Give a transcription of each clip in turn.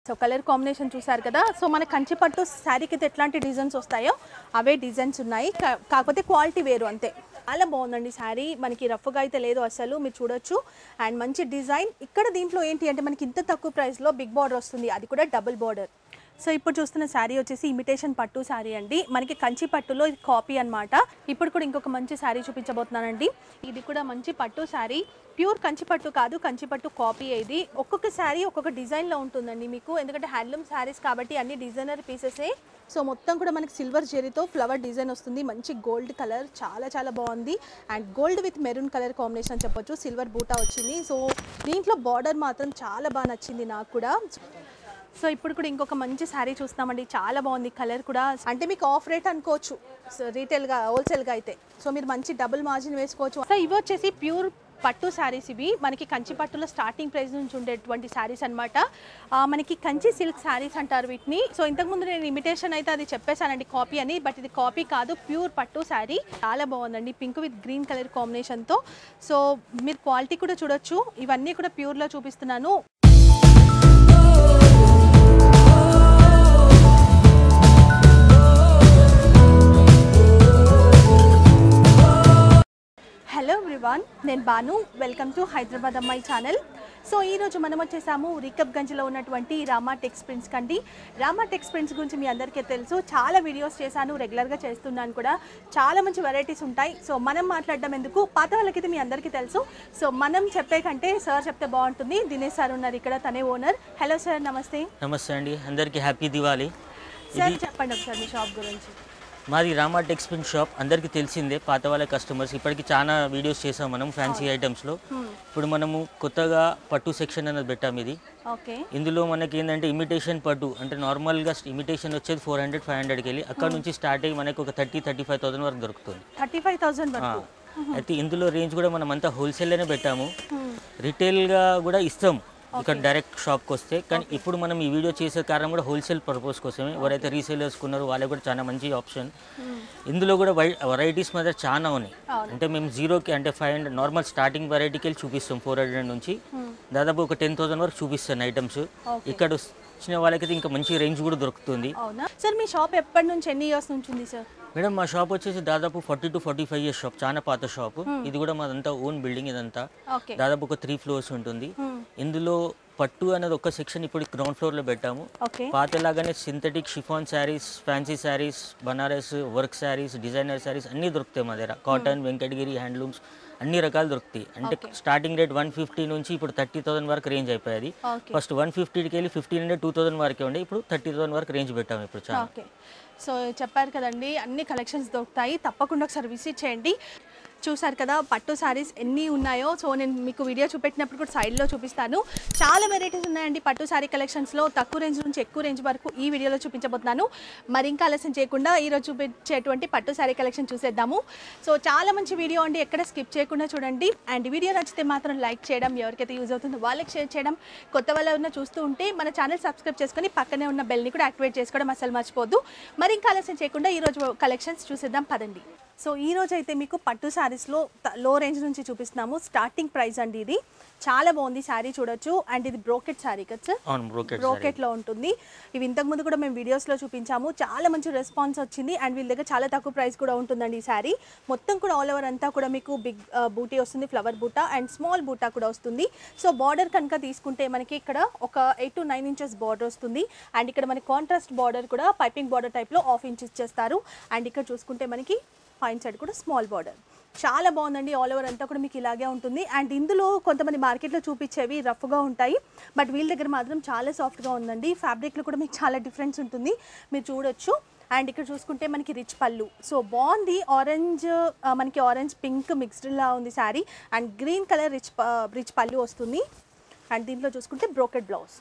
So colour combination చూసారు కదా so మన కంచి పట్టు శారీకి అయితే ఎట్లాంటి డిజైన్స్ వస్తాయో అవే డిజైన్స్ ఉన్నాయి కా- కాకపోతే క్వాలిటీ వేరు అంతే చాలా బాగుందండి శారీ మనకి రఫ్గా అయితే లేదు అసలు మీరు చూడొచ్చు అండ్ మంచి డిజైన్ ఇక్కడ దీంట్లో ఏంటి అంటే మనకి ఇంత తక్కువ ప్రైస్లో బిగ్ బార్డర్ వస్తుంది అది కూడా డబుల్ బార్డర్ సో ఇప్పుడు చూస్తున్న శారీ వచ్చేసి ఇమిటేషన్ పట్టు శారీ అండి మనకి కంచి పట్టులో ఇది కాపీ అన్నమాట ఇప్పుడు కూడా ఇంకొక మంచి శారీ చూపించబోతున్నానండి ఇది కూడా మంచి పట్టు శారీ ప్యూర్ కంచి పట్టు కాదు కంచి పట్టు కాపీ ఇది ఒక్కొక్క శారీ ఒక్కొక్క డిజైన్లో ఉంటుందండి మీకు ఎందుకంటే హ్యాండ్లూమ్ శారీస్ కాబట్టి అన్ని డిజైనర్ పీసెసే సో మొత్తం కూడా మనకి సిల్వర్ జెరీతో ఫ్లవర్ డిజైన్ వస్తుంది మంచి గోల్డ్ కలర్ చాలా చాలా బాగుంది and gold with maroon colour combination అని చెప్పొచ్చు సిల్వర్ బూటా వచ్చింది సో దీంట్లో బార్డర్ మాత్రం చాలా బాగా నచ్చింది నాకు కూడా సో ఇప్పుడు కూడా ఇంకొక మంచి శారీ చూస్తామండి చాలా బాగుంది కలర్ కూడా అంటే మీకు ఆఫ్ రేట్ అనుకోవచ్చు సో రీటైల్గా హోల్సేల్గా అయితే సో మీరు మంచి డబుల్ మార్జిన్ వేసుకోవచ్చు సో ఇవి వచ్చేసి ప్యూర్ పట్టు శారీస్ ఇవి మనకి కంచి పట్టులో స్టార్టింగ్ ప్రైస్ నుంచి ఉండేటువంటి శారీస్ అనమాట మనకి కంచి సిల్క్ శారీస్ అంటారు వీటిని సో ఇంతకుముందు నేను ఇమిటేషన్ అయితే అది చెప్పేశానండి కాపీ అని బట్ ఇది కాపీ కాదు ప్యూర్ పట్టు శారీ చాలా బాగుందండి పింక్ విత్ గ్రీన్ కలర్ కాంబినేషన్తో సో మీరు క్వాలిటీ కూడా చూడొచ్చు ఇవన్నీ కూడా ప్యూర్లో చూపిస్తున్నాను హలో ఎవ్రీవాన్ నేను బాను వెల్కమ్ టు హైదరాబాద్ అమ్మాయి ఛానల్ సో ఈరోజు మనం వచ్చేసాము రికబ్గంజ్లో ఉన్నటువంటి రామా టెక్స్ ప్రింట్స్ కండి రామా టెక్స్ ప్రింట్స్ గురించి మీ అందరికీ తెలుసు చాలా వీడియోస్ చేశాను రెగ్యులర్గా చేస్తున్నాను కూడా చాలా మంచి వెరైటీస్ ఉంటాయి సో మనం మాట్లాడడం ఎందుకు పాత వాళ్ళకైతే మీ అందరికీ తెలుసు సో మనం చెప్పే కంటే సార్ చెప్తే బాగుంటుంది దినేష్ సార్ ఉన్నారు ఇక్కడ తనే ఓనర్ హలో సార్ నమస్తే నమస్తే అండి అందరికీ హ్యాపీ దివాలి సార్ చెప్పండి ఒకసారి మీ షాప్ గురించి మాది రామా టెక్స్పెన్ షాప్ అందరికీ తెలిసిందే పాత వాళ్ళ కస్టమర్స్ ఇప్పటికి చాలా వీడియోస్ చేసాం మనం ఫ్యాన్సీ ఐటమ్స్లో ఇప్పుడు మనము కొత్తగా పట్టు సెక్షన్ అనేది పెట్టాం ఇది ఓకే ఇందులో మనకి ఏంటంటే ఇమిటేషన్ పట్టు అంటే నార్మల్గా ఇమిటేషన్ వచ్చేది ఫోర్ హండ్రెడ్ ఫైవ్ హండ్రెడ్కి వెళ్ళి అక్కడ నుంచి స్టార్ట్ అయ్యి మనకి ఒక థర్టీ థర్టీ ఫైవ్ థౌసండ్ వరకు దొరుకుతుంది థర్టీ ఫైవ్ థౌసండ్ ఆ, వరకు అయితే ఇందులో రేంజ్ కూడా మనం అంతా హోల్సేల్లోనే పెట్టాము రిటైల్గా కూడా ఇస్తాం ఇక్కడ డైరెక్ట్ షాప్కి వస్తే కానీ ఇప్పుడు మనం ఈ వీడియో చేసే కారణం కూడా హోల్సేల్ పర్పస్ కోసమే ఎవరైతే రీసేలర్స్ ఉన్నారో వాళ్ళకి కూడా చాలా మంచి ఆప్షన్ ఇందులో కూడా వై వెరైటీస్ మీద చాలా ఉన్నాయి అవును. అంటే మేము జీరోకి అంటే ఫైవ్ హండ్రెడ్ నార్మల్ స్టార్టింగ్ వెరైటీకి వెళ్ళి చూపిస్తాం ఫోర్ హండ్రెడ్ నుంచి దాదాపు ఒక టెన్ థౌసండ్ వరకు చూపిస్తాను ఐటమ్స్ ఇక్కడ వచ్చిన వాళ్ళకైతే ఇంకా మంచి రేంజ్ కూడా దొరుకుతుంది అవునా సార్ మీ షాప్ ఎప్పటి నుంచి ఎన్ని ఇయర్స్ నుంచి ఉంది సార్ మేడం మా షాప్ వచ్చేసి దాదాపు forty to forty five years shop చాలా పాత షాప్ ఇది కూడా మాదంతా ఓన్ బిల్డింగ్ ఇదంతా ఓకే దాదాపు ఒక త్రీ ఫ్లోర్స్ ఉంటుంది ఇందులో పట్టు అనేది ఒక సెక్షన్ ఇప్పుడు గ్రౌండ్ ఫ్లోర్లో పెట్టాము ఓకే పాతలాగానే synthetic chiffon saris fancy saris Banaras work saris designer saris అన్నీ దొరుకుతాయి మా దగ్గర కాటన్ వెంకటగిరి హ్యాండ్లూమ్స్ అన్ని రకాలు దొరుకుతాయి అంటే స్టార్టింగ్ రేట్ వన్ ఫిఫ్టీ నుంచి ఇప్పుడు థర్టీ థౌసండ్ వరకు రేంజ్ అయిపోయేది ఓకే ఫస్ట్ వన్ ఫిఫ్టీకి వెళ్ళి ఫిఫ్టీన్ హండ్రెడ్ టూ థౌసండ్ వరకే ఉండే ఇప్పుడు థర్టీ థౌసండ్ వరకు రేంజ్ పెట్టాము ఇప్పుడు చాలా ఓకే సో చెప్పారు కదండి అన్ని కలెక్షన్స్ దొరుకుతాయి తప్పకుండా ఒకసారి విజిట్ చేయండి చూసారు కదా పట్టు శారీస్ ఎన్ని ఉన్నాయో సో నేను మీకు వీడియో చూపెట్టినప్పుడు కూడా సైడ్లో చూపిస్తాను చాలా వెరైటీస్ ఉన్నాయండి పట్టు శారీ కలెక్షన్స్లో తక్కువ రేంజ్ నుంచి ఎక్కువ రేంజ్ వరకు ఈ వీడియోలో చూపించబోతున్నాను మరి ఇంకా ఆలస్యం చేయకుండా ఈరోజు చూపించేటువంటి పట్టు శారీ కలెక్షన్ చూసేద్దాము సో చాలా మంచి వీడియో అండి ఎక్కడ స్కిప్ చేయకుండా చూడండి అండ్ వీడియో నచ్చితే మాత్రం లైక్ చేయడం ఎవరికైతే యూజ్ అవుతుందో వాళ్ళకి షేర్ చేయడం కొత్త వాళ్ళు ఎవరైనా చూస్తూ ఉంటే మన ఛానల్ సబ్స్క్రైబ్ చేసుకొని పక్కనే ఉన్న బెల్ని కూడా యాక్టివేట్ చేసుకోవడం అసలు మర్చిపోద్దు మరి ఇంకా ఆలస్యం చేయకుండా ఈరోజు కలెక్షన్స్ చూసేద్దాం పదండి సో ఈ రోజు అయితే మీకు పట్టు శారీస్లో లో రేంజ్ నుంచి చూపిస్తున్నాము స్టార్టింగ్ ప్రైస్ అండి ఇది చాలా బాగుంది శారీ చూడొచ్చు అండ్ ఇది బ్రోకెట్ శారీ కదా సార్ అవును బ్రోకెట్ బ్రోకెట్లో ఉంటుంది ఇవి ఇంతకుముందు కూడా మేము వీడియోస్లో చూపించాము చాలా మంచి రెస్పాన్స్ వచ్చింది అండ్ వీళ్ళ దగ్గర చాలా తక్కువ ప్రైస్ కూడా ఉంటుందండి ఈ శారీ మొత్తం కూడా ఆల్ ఓవర్ అంతా కూడా మీకు బిగ్ బూటీ వస్తుంది ఫ్లవర్ బూటా అండ్ స్మాల్ బూటా కూడా వస్తుంది సో బార్డర్ కనుక తీసుకుంటే మనకి ఇక్కడ ఒక eight to nine inches border వస్తుంది అండ్ ఇక్కడ మనకి కాంట్రాస్ట్ బార్డర్ కూడా పైపింగ్ బార్డర్ టైప్లో హాఫ్ ఇంచ్ ఇచ్చేస్తారు అండ్ ఇక్కడ చూసుకుంటే మనకి పైన సైడ్ కూడా స్మాల్ బార్డర్ చాలా బాగుందండి ఆల్ ఓవర్ అంతా కూడా మీకు ఇలాగే ఉంటుంది అండ్ ఇందులో కొంతమంది మార్కెట్లో చూపించేవి రఫ్గా ఉంటాయి బట్ వీళ్ళ దగ్గర మాత్రం చాలా సాఫ్ట్గా ఉందండి ఫ్యాబ్రిక్లో కూడా మీకు చాలా డిఫరెన్స్ ఉంటుంది మీరు చూడొచ్చు అండ్ ఇక్కడ చూసుకుంటే మనకి రిచ్ పళ్ళు సో బాగుంది ఆరెంజ్ ఆ, మనకి ఆరెంజ్ పింక్ మిక్స్డ్లా ఉంది sari and green colour rich rich పళ్ళు వస్తుంది అండ్ దీంట్లో చూసుకుంటే బ్రోకెట్ బ్లౌజ్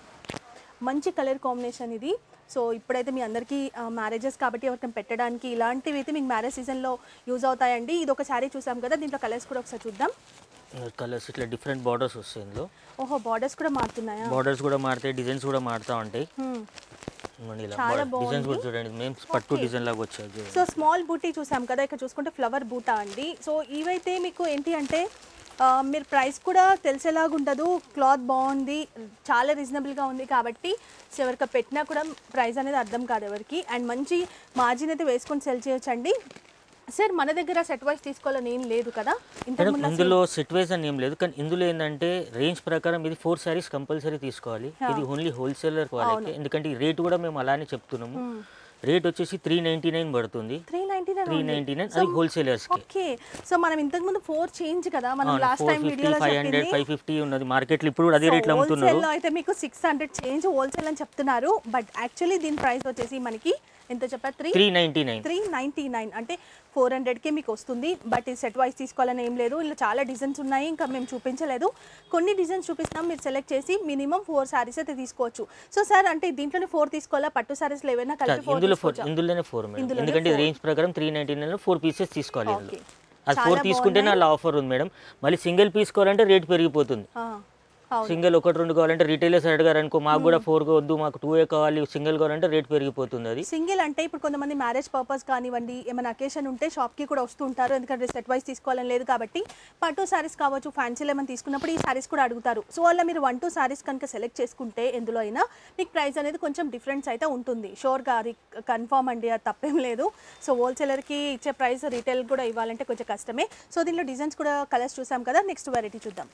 మంచి కలర్ కాంబినేషన్ ఇది సో ఇప్పుడైతే మీ అందరికీ మ్యారేజెస్ కాబట్టి ఎవరికైనా పెట్టడానికి ఇలాంటివి అయితే మీకు మ్యారేజ్ సీజన్లో యూజ్ అవుతాయండి ఇది ఒక శారీ చూసాం కదా దీంట్లో కలర్స్ కూడా ఒకసారి చూద్దాం కలర్స్ ఇట్లా డిఫరెంట్ బార్డర్స్ వస్తాయి ఇందులో ఓహో బార్డర్స్ కూడా మారుతున్నాయా బార్డర్స్ కూడా మారుతాయి డిజైన్స్ కూడా మారుతూ ఉంటాయి Hmm. ఇదిగోండి ఇలా చాలా డిజైన్స్ కూడా చూడండి మేము పట్టు డిజైన్ లాగా వచ్చాయి చూడండి. సో స్మాల్ బూటీ చూసాం కదా ఇక్కడ చూసుకుంటే ఫ్లవర్ బూటా అండి సో ఇవైతే మీకు ఏంటి అంటే ఆ, మీరు ప్రైస్ కూడా తెలిసేలాగా ఉండదు క్లాత్ బాగుంది చాలా రీజనబుల్గా ఉంది కాబట్టి సో ఎవరికి పెట్టినా కూడా ప్రైస్ అనేది అర్థం కాదు ఎవరికి అండ్ మంచి మార్జిన్ అయితే వేసుకొని సెల్ చేయొచ్చండి సార్ మన దగ్గర సెట్ వైస్ తీసుకోవాలని ఏం లేదు కదా మేడం ఇంతకుముందు ఇందులో సెట్ వైజ్ అని ఏం లేదు కానీ ఇందులో ఏంటంటే రేంజ్ ప్రకారం ఇది ఫోర్ శారీస్ కంపల్సరీ తీసుకోవాలి ఇది ఓన్లీ హోల్సేలర్ వాళ్ళకి ఎందుకంటే ఈ రేట్ కూడా మేము అలానే చెప్తున్నాము రేట్ వచ్చేసి త్రీ నైంటీ నైన్ పడుతుంది three ninety three ninety nine అది హోల్సేలర్స్కి ఓకే సో మనం ఇంతకుముందు ఫోర్ చేంజ్ కదా మనం లాస్ట్ ఫోర్ టైం ఫిఫ్టీ వీడియోలో ఫైవ్ హండ్రెడ్ చెప్పింది ఫైవ్ ఫిఫ్టీ ఉన్నది మార్కెట్లో ఇప్పుడు కూడా అదే రేట్లో అమ్ముతున్నారు హోల్సేల్లో అయితే మీకు సిక్స్ హండ్రెడ్ చేంజ్ హోల్సేల్ అని చెప్తున్నారు బట్ యాక్చువల్లీ దీని ప్రైస్ వచ్చేసి మనకి ఎంత చెప్పారు three three ninety nine three ninety nine అంటే ఫోర్ హండ్రెడ్కే మీకు వస్తుంది బట్ ఇది సెట్ వైస్ తీసుకోవాలని ఏం లేదు ఇలా చాలా డిజైన్స్ ఉన్నాయి ఇంకా మేము చూపించలేదు కొన్ని డిజైన్స్ చూపిస్తాం మీరు సెలెక్ట్ చేసి మినిమం ఫోర్ శారీస్ అయితే తీసుకోవచ్చు సో సార్ అంటే దీంట్లోనే ఫోర్ తీసుకోవాలా పట్టు శారీస్లో ఏవైనా కలిపి ఫోర్ ఇందులో ఫోర్ ఇందులోనే ఫోర్ మేడం ఇందులోనే ఎందుకంటే రేంజ్ ప్రకారం three ninety nine four pieces తీసుకోవాలి ఇందులో ఓకే అది ఫోర్ తీసుకుంటే నా ఆఫర్ ఉంది మేడం మళ్ళీ సింగిల్ పీస్ కావాలంటే రేట్ పెరిగిపోతుంది అవును సింగిల్ ఒకటి రెండు కావాలంటే రీటైలర్స్ అడిగారు అనుకో మాకు కూడా ఫోర్ వద్దు మాకు టూ ఏ కావాలి సింగిల్ కావాలంటే రేట్ పెరిగిపోతుంది అది సింగిల్ అంటే ఇప్పుడు కొంతమంది మ్యారేజ్ పర్పస్ కానివ్వండి ఏమైనా అకేషన్ ఉంటే షాప్కి కూడా వస్తూ ఉంటారు ఎందుకంటే సెట్ వైస్ తీసుకోవాలని లేదు కాబట్టి పట్టు శారీస్ కావచ్చు ఫ్యాన్సీలు ఏమైనా తీసుకున్నప్పుడు ఈ శారీస్ కూడా అడుగుతారు సో అలా మీరు వన్ టూ శారీస్ కనుక సెలెక్ట్ చేసుకుంటే ఎందులో అయినా మీకు ప్రైస్ అనేది కొంచెం డిఫరెన్స్ అయితే ఉంటుంది షోర్గా అది కన్ఫామ్ అండి అది తప్పేం లేదు సో హోల్సేలర్కి ఇచ్చే ప్రైస్ రీటైల్ కూడా ఇవ్వాలంటే కొంచెం కష్టమే సో దీనిలో డిజైన్స్ కూడా కలర్స్ చూసాం కదా నెక్స్ట్ వెరైటీ చూద్దాం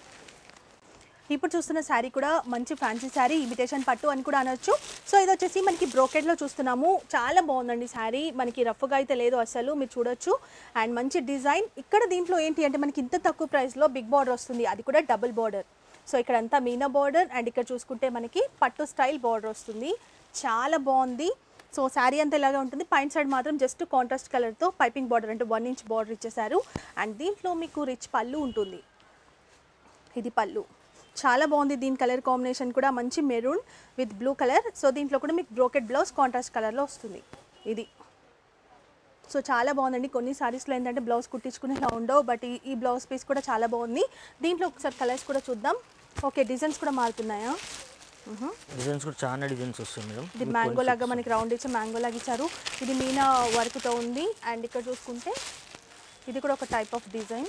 ఇప్పుడు చూస్తున్న శారీ కూడా మంచి ఫ్యాన్సీ శారీ ఇమిటేషన్ పట్టు అని కూడా అనొచ్చు సో ఇది వచ్చేసి మనకి బ్రోకెట్లో చూస్తున్నాము చాలా బాగుందండి శారీ మనకి రఫ్గా అయితే లేదు అసలు మీరు చూడొచ్చు అండ్ మంచి డిజైన్ ఇక్కడ దీంట్లో ఏంటి అంటే మనకి ఇంత తక్కువ ప్రైస్లో బిగ్ బార్డర్ వస్తుంది అది కూడా డబుల్ బార్డర్ సో ఇక్కడ అంతా మీనా బార్డర్ అండ్ ఇక్కడ చూసుకుంటే మనకి పట్టు స్టైల్ బార్డర్ వస్తుంది చాలా బాగుంది సో శారీ అంతా ఇలాగే ఉంటుంది పైన సైడ్ మాత్రం జస్ట్ కాంట్రాస్ట్ కలర్తో పైపింగ్ బార్డర్ అంటే వన్ ఇంచ్ బార్డర్ ఇచ్చేసారు అండ్ దీంట్లో మీకు రిచ్ పళ్ళు ఉంటుంది ఇది పళ్ళు చాలా బాగుంది దీని కలర్ కాంబినేషన్ కూడా మంచి maroon with blue colour so దీంట్లో కూడా మీకు బ్రోకెట్ బ్లౌజ్ కాంట్రాస్ట్ కలర్లో వస్తుంది ఇది సో చాలా బాగుందండి కొన్ని సారీస్లో ఏంటంటే బ్లౌజ్ కుట్టించుకునే ఇలా ఉండవు బట్ ఈ ఈ బ్లౌజ్ పీస్ కూడా చాలా బాగుంది దీంట్లో ఒకసారి కలర్స్ కూడా చూద్దాం ఓకే డిజైన్స్ కూడా మారుతున్నాయా మ్హూ. డిజైన్స్ కూడా చాలా డిజైన్స్ వస్తాయి మేడం ఇది మ్యాంగో లాగా మనకి రౌండ్ ఇచ్చి మ్యాంగో లాగా ఇచ్చారు ఇది మీనా వర్క్తో ఉంది అండ్ ఇక్కడ చూసుకుంటే ఇది కూడా ఒక టైప్ ఆఫ్ డిజైన్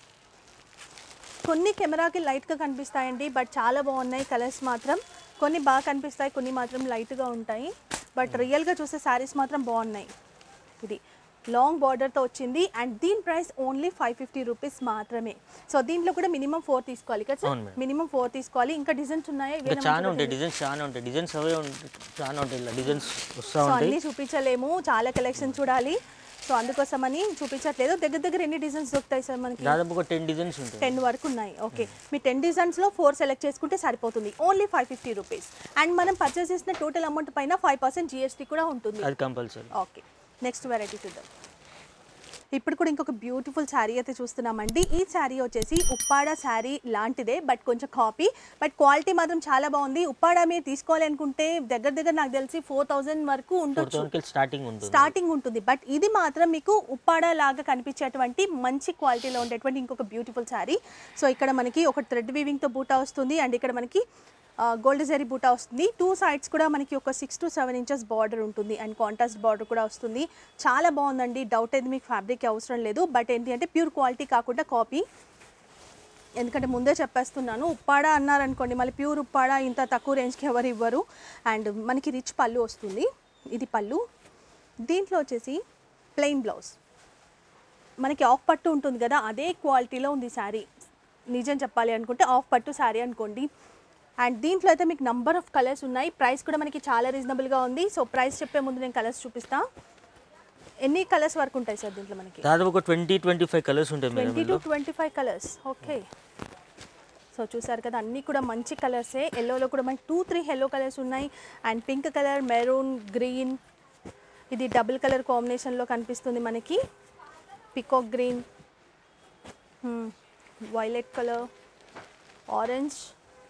కొన్ని కెమెరాకి లైట్గా కనిపిస్తాయండి బట్ చాలా బాగున్నాయి కలర్స్ మాత్రం కొన్ని బాగా కనిపిస్తాయి కొన్ని మాత్రం లైట్గా ఉంటాయి బట్ రియల్గా చూసే శారీస్ మాత్రం బాగున్నాయి ఇది లాంగ్ బార్డర్తో వచ్చింది అండ్ దీని price only five fifty rupees మాత్రమే సో దీంట్లో కూడా మినిమం ఫోర్ తీసుకోవాలి కదా సార్ అవును మేడం. మినిమం ఫోర్ తీసుకోవాలి ఇంకా డిజైన్స్ ఉన్నాయా ఇంకా ఇవేనా చాలా ఉంటాయి డిజైన్స్ చాలా ఉంటాయి డిజైన్స్ అవే ఉంటాయి చాలా ఉంటాయి ఇలా డిజైన్స్ వస్తూ సో ఉంటాయి అన్నీ చూపించలేము చాలా కలెక్షన్ చూడాలి సో అందుకోసమని చూపించట్లేదు దగ్గర దగ్గర ఎన్ని డిజైన్స్ దొరుకుతాయి సార్ మనకి దాదాపు ఒక టెన్ డిజైన్స్ ఉంటాయి టెన్ వరకు ఉన్నాయి ఓకే మీ టెన్ డిజైన్స్లో ఫోర్ సెలెక్ట్ చేసుకుంటే సరిపోతుంది only five fifty rupees and మనం పర్చేస్ చేసిన టోటల్ అమౌంట్ పైన ఫైవ్ పర్సెంట్ జిఎస్టీ కూడా ఉంటుంది అది కంపల్సరీ ఓకే నెక్స్ట్ వెరైటీ చూద్దాం ఇప్పుడు కూడా ఇంకొక బ్యూటిఫుల్ శారీ అయితే చూస్తున్నామండి ఈ శారీ వచ్చేసి ఉప్పాడ శారీ లాంటిదే బట్ కొంచెం కాపీ బట్ క్వాలిటీ మాత్రం చాలా బాగుంది ఉప్పాడ మీరు తీసుకోవాలి అనుకుంటే దగ్గర దగ్గర నాకు తెలిసి ఫోర్ థౌజండ్ వరకు ఫోర్ ఉండొచ్చు థౌసండ్కి స్టార్టింగ్ ఉంటుంది స్టార్టింగ్ ఉంటుంది బట్ ఇది మాత్రం మీకు ఉప్పాడ లాగా కనిపించేటువంటి మంచి క్వాలిటీలో ఉండేటువంటి ఇంకొక బ్యూటిఫుల్ శారీ సో ఇక్కడ మనకి ఒక థ్రెడ్ వీవింగ్తో బూటా వస్తుంది అండ్ ఇక్కడ మనకి గోల్డ్ జరీ బూటా వస్తుంది టూ సైడ్స్ కూడా మనకి ఒక six to seven inches border ఉంటుంది అండ్ కాంట్రాస్ట్ బార్డర్ కూడా వస్తుంది చాలా బాగుందండి డౌట్ అయితే మీకు ఫ్యాబ్రిక్ అవసరం లేదు బట్ ఏంటి అంటే ప్యూర్ క్వాలిటీ కాకుండా కాపీ ఎందుకంటే ముందే చెప్పేస్తున్నాను ఉప్పాడ అన్నారనుకోండి మళ్ళీ ప్యూర్ ఉప్పాడ ఇంత తక్కువ రేంజ్కి ఎవరు ఇవ్వరు అండ్ మనకి రిచ్ పళ్ళు వస్తుంది ఇది పళ్ళు దీంట్లో వచ్చేసి ప్లెయిన్ బ్లౌజ్ మనకి ఆఫ్ పట్టు ఉంటుంది కదా అదే క్వాలిటీలో ఉంది శారీ నిజం చెప్పాలి అనుకుంటే ఆఫ్ పట్టు శారీ అనుకోండి అండ్ దీంట్లో అయితే మీకు నంబర్ ఆఫ్ కలర్స్ ఉన్నాయి ప్రైస్ కూడా మనకి చాలా రీజనబుల్గా ఉంది సో ప్రైస్ చెప్పే ముందు నేను కలర్స్ చూపిస్తా ఎన్ని కలర్స్ వరకు ఉంటాయి సార్ దీంట్లో మనకి దాదాపు ఒక ట్వంటీ ట్వంటీ ఫైవ్ కలర్స్ ఉంటాయి madam twenty to twenty five colours okay so చూసారు కదా అన్నీ కూడా మంచి కలర్సే ఎల్లోలో కూడా మనకి టూ త్రీ ఎల్లో కలర్స్ ఉన్నాయి and pink colour maroon green ఇది డబుల్ కలర్ కాంబినేషన్లో కనిపిస్తుంది మనకి peacock green violet colour orange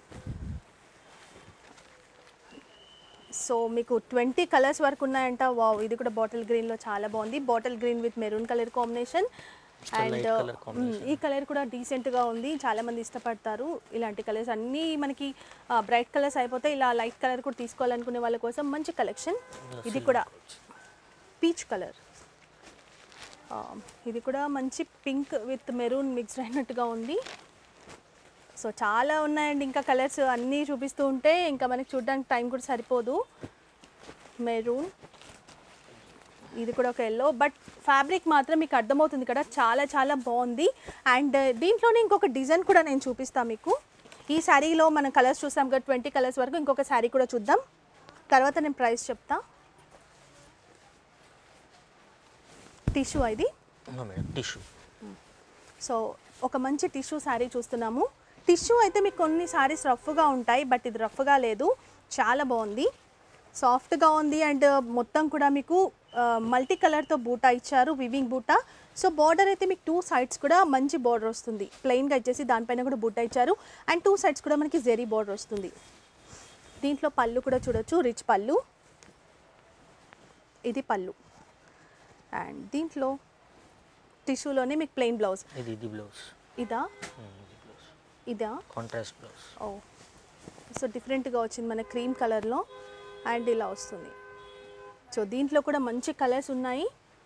so మీకు ట్వంటీ కలర్స్ వరకు ఉన్నాయంట వావ్ ఇది కూడా బాటిల్ గ్రీన్లో చాలా బాగుంది bottle green with maroon colour combination and light colour ఈ కలర్ కూడా డీసెంట్గా ఉంది చాలా మంది ఇష్టపడతారు ఇలాంటి కలర్స్ అన్నీ మనకి బ్రైట్ కలర్స్ అయిపోతే ఇలా లైట్ కలర్ కూడా తీసుకోవాలనుకునే వాళ్ళ కోసం మంచి కలెక్షన్ ఇది కూడా పీచ్ కలర్ ఆ, ఇది కూడా మంచి పింక్ విత్ మెరూన్ మిక్స్డ్ అయినట్టుగా ఉంది సో చాలా ఉన్నాయండి ఇంకా కలర్స్ అన్నీ చూపిస్తూ ఉంటే ఇంకా మనకి చూడడానికి టైం కూడా సరిపోదు మెరూన్ ఇది కూడా ఒక ఎల్లో బట్ ఫ్యాబ్రిక్ మాత్రం మీకు అర్థమవుతుంది కదా చాలా చాలా బాగుంది అండ్ దీంట్లోనే ఇంకొక డిజైన్ కూడా నేను చూపిస్తాను మీకు ఈ శారీలో మనం కలర్స్ చూసాం కదా ట్వంటీ కలర్స్ వరకు ఇంకొక శారీ కూడా చూద్దాం తర్వాత నేను ప్రైస్ చెప్తా టిష్యూ ఇది మేడం టిష్యూ సో ఒక మంచి టిష్యూ శారీ చూస్తున్నాము టిష్యూ అయితే మీకు కొన్ని శారీస్ రఫ్గా ఉంటాయి బట్ ఇది రఫ్గా లేదు చాలా బాగుంది సాఫ్ట్గా ఉంది అండ్ మొత్తం కూడా మీకు మల్టీ కలర్తో బూటా ఇచ్చారు వివింగ్ బూటా సో బార్డర్ అయితే మీకు టూ సైడ్స్ కూడా మంచి బార్డర్ వస్తుంది ప్లెయిన్గా ఇచ్చేసి దానిపైన కూడా బూటా ఇచ్చారు అండ్ టూ సైడ్స్ కూడా మనకి జెరీ బార్డర్ వస్తుంది దీంట్లో పళ్ళు కూడా చూడొచ్చు రిచ్ పళ్ళు ఇది పళ్ళు అండ్ దీంట్లో టిష్యూలోనే మీకు ప్లెయిన్ బ్లౌజ్ ఇది ఇది బ్లౌజ్ ఇదా ఇది బ్లౌజ్ ఇదా కాంట్రాస్ట్ బ్లౌజ్ ఓ సో డిఫరెంట్గా వచ్చింది మన క్రీమ్ కలర్లో అండ్ ఇలా వస్తుంది సో దీంట్లో కూడా మంచి కలర్స్ ఉన్నాయి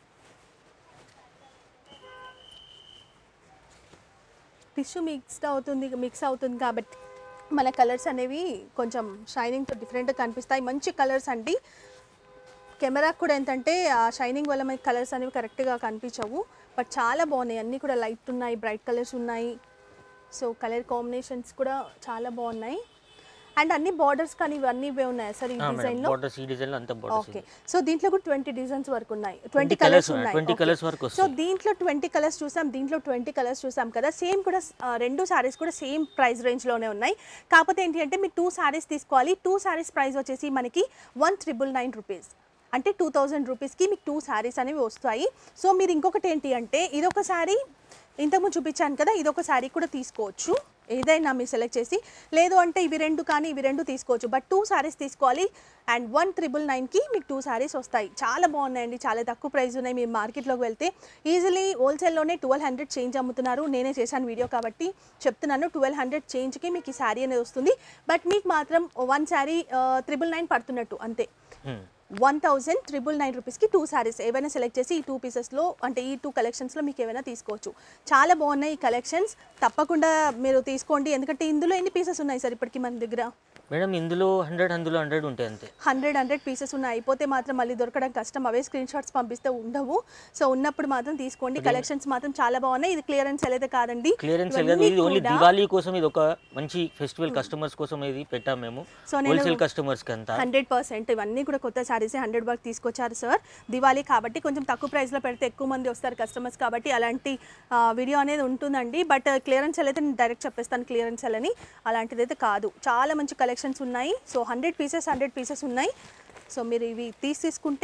టిష్యూ మిక్స్డ్ అవుతుంది మిక్స్ అవుతుంది కాబట్టి మన కలర్స్ అనేవి కొంచెం షైనింగ్తో డిఫరెంట్గా కనిపిస్తాయి మంచి కలర్స్ అండి కెమెరాకి కూడా ఏంటంటే ఆ షైనింగ్ వల్ల మనకి కలర్స్ అనేవి కరెక్ట్గా కనిపించవు బట్ చాలా బాగున్నాయి అన్నీ కూడా లైట్ ఉన్నాయి బ్రైట్ కలర్స్ ఉన్నాయి సో కలర్ కాంబినేషన్స్ కూడా చాలా బాగున్నాయి అండ్ అన్ని బార్డర్స్ కానీ ఇవన్నీ ఇవే ఉన్నాయి సార్ ఈ మేడం డిజైన్లో బార్డర్స్ ఈ డిజైన్లో అంత బార్డర్స్ ఓకే సో దీంట్లో కూడా ట్వంటీ డిజైన్స్ వరకు ఉన్నాయి ట్వంటీ 20 colours కలర్స్ ఉన్నాయి. ఉన్నాయి 20 colours వరకు సో వస్తాయి. దీంట్లో ట్వంటీ కలర్స్ చూసాం దీంట్లో ట్వంటీ కలర్స్ చూసాం కదా సేమ్ కూడా ఆ, రెండు సారీస్ కూడా సేమ్ ప్రైస్ రేంజ్లోనే ఉన్నాయి కాకపోతే ఏంటి అంటే మీరు టూ సారీస్ తీసుకోవాలి టూ సారీస్ ప్రైస్ వచ్చేసి మనకి వన్ త్రిబుల్ నైన్ రూపీస్ అంటే టూ థౌజండ్ రూపీస్కి మీకు టూ శారీస్ అనేవి వస్తాయి సో మీరు ఇంకొకటి ఏంటి అంటే ఇదొక శారీ ఇంతకుముందు చూపించాను కదా ఇదొక శారీ కూడా తీసుకోవచ్చు ఏదైనా మీరు సెలెక్ట్ చేసి లేదు అంటే ఇవి రెండు కానీ ఇవి రెండు తీసుకోవచ్చు బట్ టూ శారీస్ తీసుకోవాలి అండ్ వన్ త్రిబుల్ నైన్కి మీకు టూ శారీస్ వస్తాయి చాలా బాగున్నాయండి చాలా తక్కువ ప్రైస్ ఉన్నాయి మీరు మార్కెట్లోకి వెళ్తే ఈజీలీ హోల్సేల్లోనే ట్వెల్వ్ హండ్రెడ్ చేంజ్ అమ్ముతున్నారు నేనే చేశాను వీడియో కాబట్టి చెప్తున్నాను ట్వెల్వ్ హండ్రెడ్ చేంజ్కి మీకు ఈ శారీ అనేది వస్తుంది బట్ మీకు మాత్రం వన్ శారీ త్రిబుల్ నైన్ పడుతున్నట్టు అంతే వన్ థౌజండ్ ట్రిపుల్ నైన్ రూపీస్కి టూ శారీస్ ఏవైనా సెలెక్ట్ చేసి ఈ టూ పీసెస్లో అంటే ఈ టూ కలెక్షన్స్లో మీకు ఏమైనా తీసుకోవచ్చు చాలా బాగున్నాయి ఈ కలెక్షన్స్ తప్పకుండా మీరు తీసుకోండి ఎందుకంటే ఇందులో ఎన్ని పీసెస్ ఉన్నాయి సార్ ఇప్పటికి మన దగ్గర మేడం ఇందులో హండ్రెడ్ అందులో హండ్రెడ్ ఉంటాయి అంతే హండ్రెడ్ హండ్రెడ్ పీసెస్ ఉన్నాయి అయిపోతే మాత్రం మళ్ళీ దొరకడం కష్టం అవే స్క్రీన్ షాట్స్ పంపిస్తే ఉండవు సో ఉన్నప్పుడు మాత్రం తీసుకోండి కలెక్షన్స్ మాత్రం చాలా బాగున్నాయి ఇది క్లియరెన్స్ అయితే కాదండి క్లియరెన్స్ కాదు ఇవన్నీ ఇది ఓన్లీ కూడా- దివాళీ కోసం ఇది ఒక మంచి ఫెస్టివల్ కస్టమర్స్ కోసం ఇది పెట్టాం మేము సో నేను- హోల్సేల్ కస్టమర్స్కి అంతా హండ్రెడ్ పర్సెంట్ ఇవన్నీ కూడా కొత్త శారీస్ హండ్రెడ్ వరకు తీసుకొచ్చారు సార్ దివాళీ కాబట్టి కొంచెం తక్కువ ప్రైస్లో పెడితే ఎక్కువ మంది వస్తారు కస్టమర్స్ కాబట్టి అలాంటి ఆ, వీడియో అనేది ఉంటుందండి బట్ క్లియరెన్స్ సెల్ అయితే నేను డైరెక్ట్ చెప్పేస్తాను క్లియరెన్స్ సెల్ అని అలాంటిది అయితే కాదు చాలా మంచి కలెక్షన్స్ ఉన్నాయి so hundred pieces hundred pieces ఉన్నాయి సో మీరు ఇవి తీసి తీసుకుంటే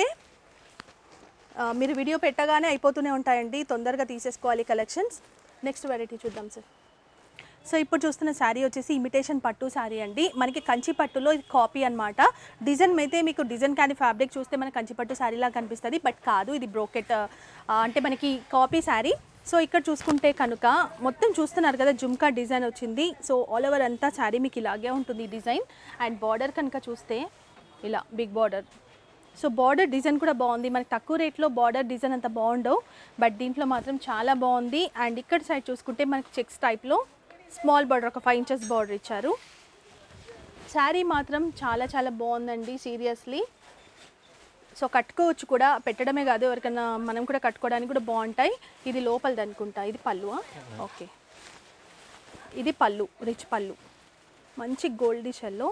ఆ, మీరు వీడియో పెట్టగానే అయిపోతూనే ఉంటాయండి తొందరగా తీసేసుకోవాలి కలెక్షన్స్ నెక్స్ట్ వెరైటీ చూద్దాం సార్ సో ఇప్పుడు చూస్తున్న శారీ వచ్చేసి ఇమిటేషన్ పట్టు శారీ అండి మనకి కంచి పట్టులో ఇది కాపీ అన్నమాట డిజైన్ అయితే మీకు డిజైన్ కానీ ఫ్యాబ్రిక్ చూస్తే మనకి కంచి పట్టు శారీలా కనిపిస్తుంది బట్ కాదు ఇది బ్రోకెట్ అంటే మనకి కాపీ శారీ సో ఇక్కడ చూసుకుంటే కనుక మొత్తం చూస్తున్నారు కదా జుమ్కా డిజైన్ వచ్చింది సో ఆల్ ఓవర్ అంతా శారీ మీకు ఇలాగే ఉంటుంది ఈ డిజైన్ అండ్ బార్డర్ కనుక చూస్తే ఇలా big border so border design కూడా బాగుంది మనకి తక్కువ రేట్లో బార్డర్ డిజైన్ అంత బాగుండవు బట్ దీంట్లో మాత్రం చాలా బాగుంది అండ్ ఇక్కడ సైడ్ చూసుకుంటే మనకి చెక్స్ టైప్లో స్మాల్ బార్డర్ ఒక ఫైవ్ ఇంచెస్ బార్డర్ ఇచ్చారు శారీ మాత్రం చాలా చాలా బాగుందండి సీరియస్లీ సో కట్టుకోవచ్చు కూడా పెట్టడమే కాదు ఎవరికైనా మనం కూడా కట్టుకోవడానికి కూడా బాగుంటాయి ఇది లోపలిది అనుకుంటా ఇది పళ్ళు ఓకే ఇది పళ్ళు రిచ్ పళ్ళు మంచి గోల్డ్ షెల్లో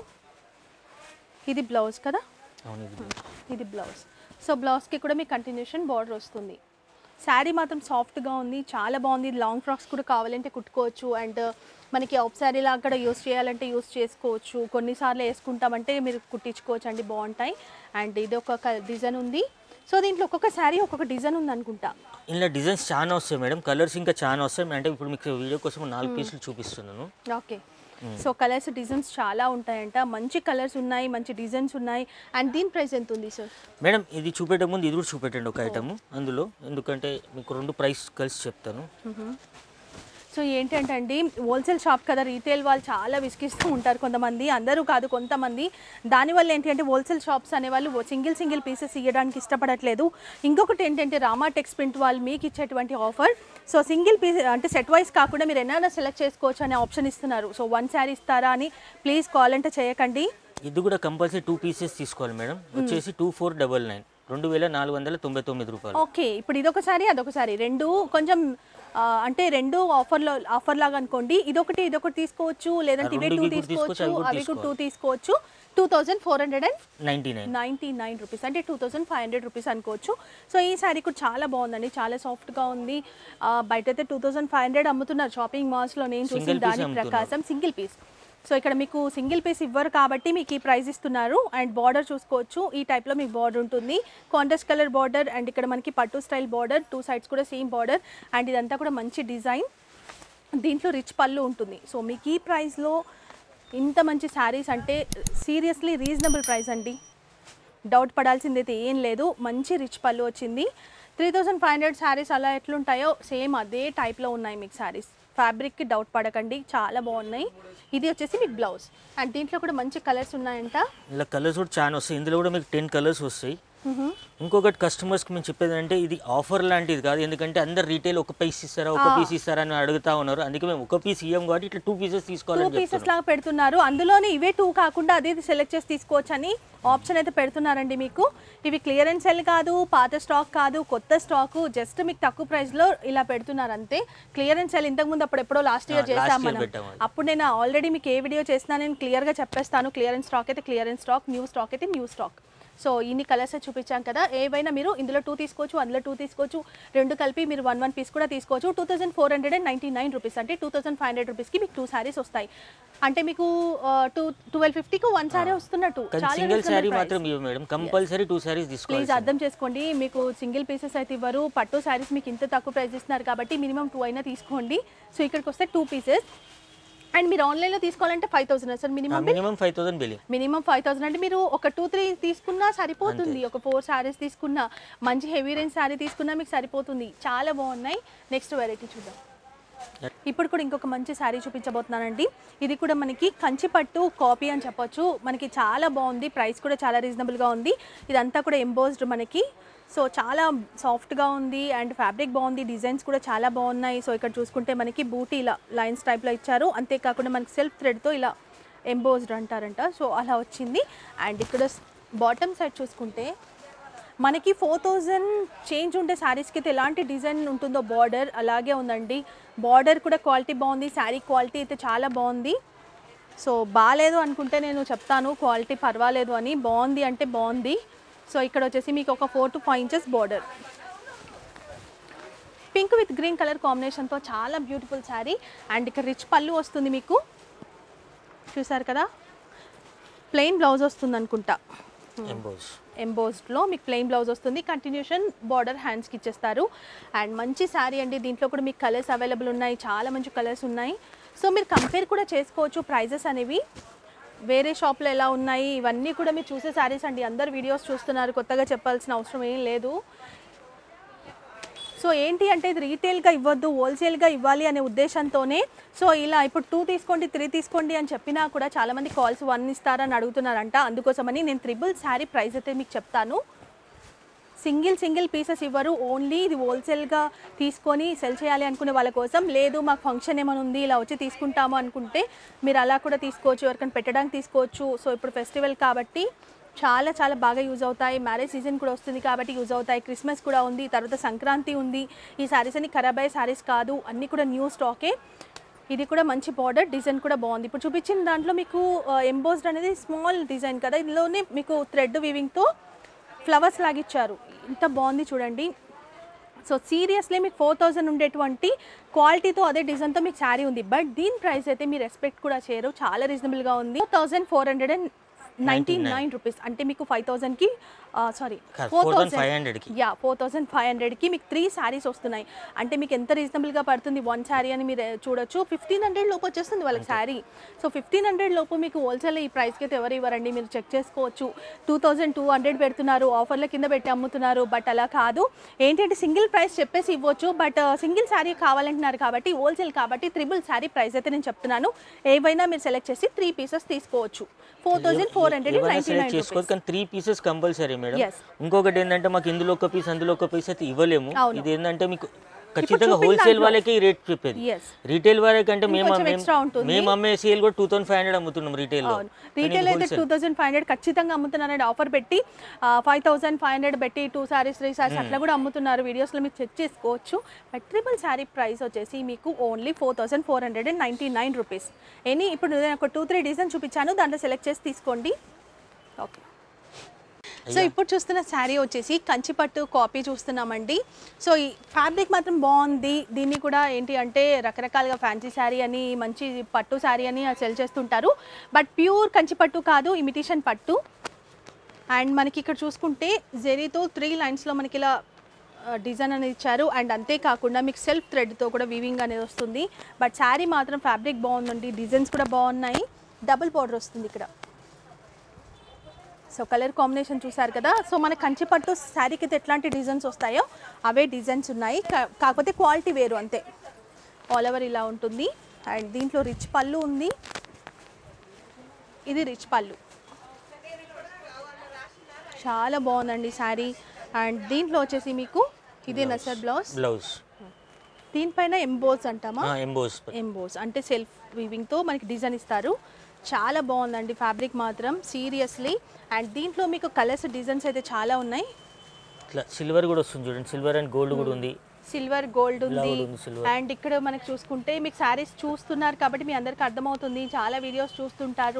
ఇది బ్లౌజ్ కదా అవును ఇది ఇది బ్లౌజ్ సో బ్లౌజ్కి కూడా మీకు కంటిన్యూషన్ బార్డర్ వస్తుంది శారీ మాత్రం సాఫ్ట్గా ఉంది చాలా బాగుంది లాంగ్ ఫ్రాక్స్ కూడా కావాలంటే కుట్టుకోవచ్చు అండ్ మనకి ఆఫ్ శారీ లాగా కూడా యూస్ చేయాలంటే యూస్ చేసుకోవచ్చు కొన్నిసార్లు వేసుకుంటామంటే మీరు కుట్టించుకోవచ్చు అండి బాగుంటాయి అండ్ ఇది ఒక డిజైన్ ఉంది సో దీంట్లో ఒక్కొక్క శారీ ఒక్కొక్క డిజైన్ ఉంది అనుకుంటా ఇలా డిజైన్స్ చాలా వస్తాయి మేడం కలర్స్ ఇంకా చాలా వస్తాయి అంటే ఇప్పుడు మీకు వీడియో కోసం నాలుగు పీసులు చూపిస్తున్నాను ఓకే సో కలర్స్ డిజైన్స్ చాలా ఉంటాయంట మంచి కలర్స్ ఉన్నాయి మంచి డిజైన్స్ ఉన్నాయి అండ్ దీని ప్రైస్ ఎంత ఉంది సార్ మేడం ఇది చూపెట్టే ముందు ఇది కూడా చూపెట్టండి ఒక ఐటమ్ అందులో ఎందుకంటే మీకు రెండు ప్రైస్ కలిసి చెప్తాను సో ఏంటంటే అండి హోల్సేల్ షాప్ కదా రీటైల్ వాళ్ళు చాలా విసిగిస్తూ ఉంటారు కొంతమంది అందరూ కాదు కొంతమంది దానివల్ల ఏంటి అంటే హోల్సేల్ షాప్స్ అనేవాళ్ళు సింగిల్ సింగిల్ పీసెస్ ఇవ్వడానికి ఇష్టపడట్లేదు ఇంకొకటి ఏంటంటే రామా టెక్స్ ప్రింట్ వాళ్ళు మీకు ఇచ్చేటువంటి ఆఫర్ సో సింగిల్ పీస్ అంటే సెట్ వైస్ కాకుండా మీరు ఎన్నైనా సెలెక్ట్ చేసుకోవచ్చు అనే ఆప్షన్ ఇస్తున్నారు సో వన్ శారీ ఇస్తారా అని ప్లీజ్ కాల్ అంటే చేయకండి ఇది కూడా కంపల్సరీ టూ పీసెస్ తీసుకోవాలి మేడం వచ్చేసి టూ ఫోర్ డబల్ నైన్ రెండు వేల నాలుగు వందల తొంభై తొమ్మిది రూపాయలు ఓకే ఇప్పుడు ఇదొకసారి అదొకసారి రెండు కొంచెం ఆ, అంటే రెండు ఆఫర్లో ఆఫర్ లాగా అనుకోండి ఇదొకటి ఇదొకటి తీసుకోవచ్చు లేదంటే ఇవే రెండు టూ ఇవి కూడా తీసుకోవచ్చు, తీసుకోవచ్చు అవి కూడా అవి టూ తీసుకోవచ్చు two thousand four hundred and ninety nine ninety nine rupees అంటే two thousand five hundred rupees అనుకోవచ్చు సో ఈ శారీ కూడా చాలా బాగుందండి చాలా సాఫ్ట్గా ఉంది ఆ, బయట అయితే టూ థౌసండ్ ఫైవ్ హండ్రెడ్ అమ్ముతున్నారు షాపింగ్ మాల్స్లో నేను చూసిన Single piece దాని అమ్ముతున్నారు. ప్రకారం సింగిల్ పీస్ సో ఇక్కడ మీకు సింగిల్ పీస్ ఇవ్వరు కాబట్టి మీకు ఈ ప్రైస్ ఇస్తున్నారు అండ్ బార్డర్ చూసుకోవచ్చు ఈ టైప్లో మీకు బార్డర్ ఉంటుంది కాంట్రాస్ట్ కలర్ బార్డర్ అండ్ ఇక్కడ మనకి పట్టు స్టైల్ బార్డర్ టూ సైడ్స్ కూడా సేమ్ బార్డర్ అండ్ ఇదంతా కూడా మంచి డిజైన్ దీంట్లో రిచ్ పళ్ళు ఉంటుంది సో మీకు ఈ ప్రైస్లో ఇంత మంచి శారీస్ అంటే సీరియస్లీ రీజనబుల్ ప్రైస్ అండి డౌట్ పడాల్సింది అయితే ఏం లేదు మంచి రిచ్ పళ్ళు వచ్చింది three thousand five hundred sarees అలా ఎట్లుంటాయో సేమ్ అదే టైప్లో ఉన్నాయి మీకు శారీస్ ఫ్యాబ్రిక్కి డౌట్ పడకండి చాలా బాగున్నాయి ఇది వచ్చేసి మీకు బ్లౌజ్ అండ్ దీంట్లో కూడా మంచి కలర్స్ ఉన్నాయంట ఇలా కలర్స్ కూడా చాలా వస్తాయి ఇందులో కూడా మీకు టెన్ కలర్స్ వస్తాయి ఇంకొకటి కస్టమర్స్కి మేము చెప్పేది అంటే ఇది ఆఫర్ లాంటిది కాదు ఎందుకంటే అందరు రీటైల్ ఒక పీస్ ఇస్తారా ఒక పీస్ ఇస్తారా అని అడుగుతా ఉన్నారు అందుకే మేము ఒక పీస్ ఇవ్వం కాబట్టి ఇట్లా టూ పీసెస్ టూ తీసుకోవాలని పీసెస్ చెప్తున్నాం లాగా పెడుతున్నారు అందులోనే ఇవే టూ కాకుండా అదే సెలెక్ట్ చేసి తీసుకోవచ్చు అని ఆప్షన్ అయితే పెడుతున్నారండి మీకు ఇవి క్లియరెన్స్ సెల్ కాదు పాత స్టాక్ కాదు కొత్త స్టాక్ జస్ట్ మీకు తక్కువ ప్రైస్ లో ఇలా పెడుతున్నారు అంతే క్లియరెన్స్ సెల్ ఇంతకు ముందు అప్పుడు ఎప్పుడో లాస్ట్ ఇయర్ ఆ, last చేసాం year మనం పెట్టాం అది. అప్పుడు నేను ఆల్రెడీ మీకు ఏ వీడియో చేసినా నేను క్లియర్ గా చెప్పేస్తాను క్లియరెన్స్ స్టాక్ అయితే క్లియరెన్స్ స్టాక్ న్యూ స్టాక్ అయితే న్యూ స్టాక్ సో ఇన్ని కలర్స్ చూపించాం కదా ఏవైనా మీరు ఇందులో టూ తీసుకోవచ్చు అందులో టూ తీసుకోవచ్చు రెండు కలిపి మీరు వన్ వన్ పీస్ కూడా తీసుకోవచ్చు two thousand four hundred and ninety nine rupees అంటే టూ థౌసండ్ ఫైవ్ హండ్రెడ్ రూపీస్కి మీకు టూ శారీస్ వస్తాయి అంటే మీకు టూ ట్వెల్వ్ ఫిఫ్టీకి వన్ శారీ వస్తున్నట్టు కానీ చాలా సింగిల్ reasonable శారీ price. మాత్రం ఇవ్వ madam compulsory two sarees please తీసుకోవాలి అర్థం చేసుకోండి మీకు సింగిల్ పీసెస్ అయితే ఇవ్వరు పట్టు శారీస్ మీకు ఇంత తక్కువ ప్రైస్ ఇస్తున్నారు కాబట్టి మినిమం టూ అయినా తీసుకోండి సో ఇక్కడికి వస్తే టూ పీసెస్ అండ్ మీరు ఆన్లైన్లో తీసుకోవాలంటే five thousand sir minimum minimum five thousand bill minimum five thousand అంటే మీరు ఒక టూ త్రీ తీసుకున్నా సరిపోతుంది ఒక ఫోర్ శారీస్ తీసుకున్నా మంచి హెవీ రేంజ్ శారీ తీసుకున్నా మీకు సరిపోతుంది చాలా బాగున్నాయి నెక్స్ట్ వెరైటీ చూద్దాం ఇప్పుడు కూడా ఇంకొక మంచి శారీ చూపించబోతున్నానండి ఇది కూడా మనకి కంచిపట్టు కాపీ అని చెప్పొచ్చు మనకి చాలా బాగుంది ప్రైస్ కూడా చాలా రీజనబుల్గా ఉంది ఇదంతా కూడా ఎంబోస్డ్ మనకి సో చాలా సాఫ్ట్గా ఉంది అండ్ ఫ్యాబ్రిక్ బాగుంది డిజైన్స్ కూడా చాలా బాగున్నాయి సో ఇక్కడ చూసుకుంటే మనకి బూటీ ఇలా లైన్స్ టైప్లో ఇచ్చారు అంతేకాకుండా మనకి సెల్ఫ్ థ్రెడ్తో ఇలా ఎంబోస్డ్ అంటారంట సో అలా వచ్చింది అండ్ ఇక్కడ బాటమ్ సైడ్ చూసుకుంటే మనకి ఫోర్ థౌజండ్ చేంజ్ ఉండే శారీస్కి అయితే ఎలాంటి డిజైన్ ఉంటుందో బార్డర్ అలాగే ఉందండి బార్డర్ కూడా క్వాలిటీ బాగుంది శారీ క్వాలిటీ అయితే చాలా బాగుంది సో బాగాలేదు అనుకుంటే నేను చెప్తాను క్వాలిటీ పర్వాలేదు అని బాగుంది అంటే బాగుంది సో ఇక్కడ వచ్చేసి మీకు ఒక four to five inches border pink with green colour కాంబినేషన్తో చాలా బ్యూటిఫుల్ శారీ అండ్ ఇక్కడ రిచ్ పళ్ళు వస్తుంది మీకు చూసారు కదా ప్లెయిన్ బ్లౌజ్ వస్తుంది అనుకుంటా ఎంబోస్ ఎంబోస్డ్లో మీకు ప్లెయిన్ బ్లౌజ్ వస్తుంది కంటిన్యూషన్ బార్డర్ హ్యాండ్స్కి ఇచ్చేస్తారు అండ్ మంచి శారీ అండి దీంట్లో కూడా మీకు కలర్స్ అవైలబుల్ ఉన్నాయి చాలా మంచి కలర్స్ ఉన్నాయి సో మీరు కంపేర్ కూడా చేసుకోవచ్చు ప్రైజెస్ అనేవి వేరే షాప్లో ఎలా ఉన్నాయి ఇవన్నీ కూడా మీరు చూసే శారీస్ అండి అందరు వీడియోస్ చూస్తున్నారు కొత్తగా చెప్పాల్సిన అవసరం ఏం లేదు సో ఏంటి అంటే ఇది రీటైల్గా ఇవ్వద్దు హోల్సేల్గా ఇవ్వాలి అనే ఉద్దేశంతోనే సో ఇలా ఇప్పుడు టూ తీసుకోండి త్రీ తీసుకోండి అని చెప్పినా కూడా చాలామంది కాల్స్ వన్ ఇస్తారని అడుగుతున్నారంట అందుకోసమని నేను త్రిబుల్ శారీ ప్రైస్ అయితే మీకు చెప్తాను సింగిల్ సింగిల్ పీసెస్ ఇవ్వరు ఓన్లీ ఇది హోల్సేల్గా తీసుకొని సెల్ చేయాలి అనుకునే వాళ్ళ కోసం లేదు మాకు ఫంక్షన్ ఏమైనా ఉంది ఇలా వచ్చి తీసుకుంటాము అనుకుంటే మీరు అలా కూడా తీసుకోవచ్చు ఎవరికైనా పెట్టడానికి తీసుకోవచ్చు సో ఇప్పుడు ఫెస్టివల్ కాబట్టి చాలా చాలా బాగా యూజ్ అవుతాయి మ్యారేజ్ సీజన్ కూడా వస్తుంది కాబట్టి యూజ్ అవుతాయి క్రిస్మస్ కూడా ఉంది తర్వాత సంక్రాంతి ఉంది ఈ శారీస్ అన్ని ఖరాబ్ అయ్యే శారీస్ కాదు అన్నీ కూడా న్యూ స్టాకే ఇది కూడా మంచి బార్డర్ డిజైన్ కూడా బాగుంది ఇప్పుడు చూపించిన దాంట్లో మీకు ఎంబోస్డ్ అనేది స్మాల్ డిజైన్ కదా ఇందులోనే మీకు థ్రెడ్ వీవింగ్తో ఫ్లవర్స్ లాగిచ్చారు ఇంత బాగుంది చూడండి సో సీరియస్లీ మీకు ఫోర్ థౌజండ్ ఉండేటువంటి క్వాలిటీతో అదే డిజైన్తో మీకు శారీ ఉంది బట్ దీని ప్రైస్ అయితే మీరు ఎక్స్పెక్ట్ కూడా చేయరు చాలా రీజనబుల్గా ఉంది thousand four hundred and ninety nine rupees అంటే మీకు ఫైవ్ థౌజండ్కి సారీ కాదు, ఫోర్ 4,500 కి. యా ఫోర్ థౌసండ్ ఫైవ్ హండ్రెడ్కి మీకు త్రీ శారీస్ వస్తున్నాయి అంటే మీకు ఎంత రీజనబుల్గా పడుతుంది వన్ శారీ అని మీరు చూడొచ్చు ఫిఫ్టీన్ హండ్రెడ్ లోపు వచ్చేస్తుంది వాళ్ళకి శారీ సో ఫిఫ్టీన్ హండ్రెడ్ లోపు మీకు హోల్సేల్ ఈ ప్రైస్కి అయితే ఎవరు ఇవ్వరండి మీరు చెక్ చేసుకోవచ్చు టూ థౌజండ్ టూ హండ్రెడ్ పెడుతున్నారు ఆఫర్ల కింద పెట్టి అమ్ముతున్నారు బట్ అలా కాదు ఏంటంటే సింగిల్ ప్రైస్ చెప్పేసి ఇవ్వచ్చు బట్ సింగిల్ శారీ కావాలంటున్నారు కాబట్టి హోల్సేల్ కాబట్టి త్రిబుల్ శారీ ప్రైస్ అయితే నేను చెప్తున్నాను ఏవైనా మీరు సెలెక్ట్ చేసి త్రీ పీసెస్ తీసుకోవచ్చు ఫోర్ థౌజండ్ ఫోర్ హండ్రెడ్ ఏమైనా నైంటీ సెలెక్ట్ నైన్ చేసుకోవచ్చు కానీ three pieces compulsory madam Yes. ఇంకొకటి ఏంటంటే మాకు ఇందులో ఒక పీస్ అందులో ఒక పీస్ అయితే ఇవ్వలేము అవును. ఇది ఏంటంటే మీకు ఖచ్చితంగా చూపిన హోల్సేల్ దాంట్లో- వాళ్ళకి ఈ రేట్ చెప్పేది Yes. రీటైల్ వాళ్ళకి అంటే మేము ఇంకొంచెం మేము- extra ఉంటుంది. మేము అమ్మే సేల్ కూడా టూ థౌసండ్ ఫైవ్ హండ్రెడ్ అమ్ముతున్నాం రీటైల్ లో అవును రీటైల్ అయితే టూ థౌసండ్ ఫైవ్ హండ్రెడ్ ఖచ్చితంగా అమ్ముతున్నారండి ఆఫర్ పెట్టి ఫైవ్ థౌసండ్ ఫైవ్ హండ్రెడ్ పెట్టి టూ సారీస్ త్రీ సారీస్ అట్లా కూడా అమ్ముతున్నారు వీడియోస్లో మీరు చెక్ చేసుకోవచ్చు బట్ ట్రిపుల్ శారీ ప్రైస్ వచ్చేసి మీకు only four thousand four hundred and ninety nine rupees any ఇప్పుడు నేను ఒక టూ త్రీ డిజైన్ చూపించాను దాంట్లో సెలెక్ట్ చేసి తీసుకోండి ఓకే సో ఇప్పుడు చూస్తున్న శారీ వచ్చేసి కంచిపట్టు కాపీ చూస్తున్నామండి సో ఈ ఫ్యాబ్రిక్ మాత్రం బాగుంది దీన్ని కూడా ఏంటి అంటే రకరకాలుగా ఫ్యాన్సీ శారీ అని మంచి పట్టు శారీ అని సెల్ చేస్తుంటారు బట్ ప్యూర్ కంచిపట్టు కాదు ఇమిటేషన్ పట్టు అండ్ మనకి ఇక్కడ చూసుకుంటే జెరీతో త్రీ లైన్స్లో మనకి ఇలా డిజైన్ అనేది ఇచ్చారు అండ్ అంతేకాకుండా మీకు సెల్ఫ్ థ్రెడ్తో కూడా వీవింగ్ అనేది వస్తుంది బట్ శారీ మాత్రం ఫ్యాబ్రిక్ బాగుందండి డిజైన్స్ కూడా బాగున్నాయి డబుల్ బార్డర్ వస్తుంది ఇక్కడ సో కలర్ కాంబినేషన్ చూసారు కదా సో మన కంచిపట్టు శారీకి అయితే ఎట్లాంటి డిజైన్స్ వస్తాయో అవే డిజైన్స్ ఉన్నాయి కా- కాకపోతే క్వాలిటీ వేరు అంతే ఆల్ ఓవర్ ఇలా ఉంటుంది అండ్ దీంట్లో రిచ్ పళ్ళు ఉంది ఇది రిచ్ పళ్ళు చాలా బాగుందండి శారీ అండ్ దీంట్లో వచ్చేసి మీకు ఇది నసర్ బ్లౌజ్ బ్లౌజ్ దీనిపైన ఎంబోస్ అంటామా ఎంబోస్ ఎంబోస్ అంటే సెల్ఫ్ వీవింగ్తో మనకి డిజైన్ ఇస్తారు చాలా బాగుందండి ఫ్యాబ్రిక్ మాత్రం సీరియస్లీ అండ్ దీంట్లో మీకు కలర్స్ డిజైన్స్ అయితే చాలా ఉన్నాయి ఇట్లా సిల్వర్ కూడా వస్తుంది చూడండి సిల్వర్ అండ్ గోల్డ్ కూడా ఉంది సిల్వర్ గోల్డ్ ఉంది Gold ఉంది, silver. అండ్ ఇక్కడ మనకి చూసుకుంటే మీకు శారీస్ చూస్తున్నారు కాబట్టి మీ అందరికి అర్థమవుతుంది చాలా వీడియోస్ చూస్తుంటారు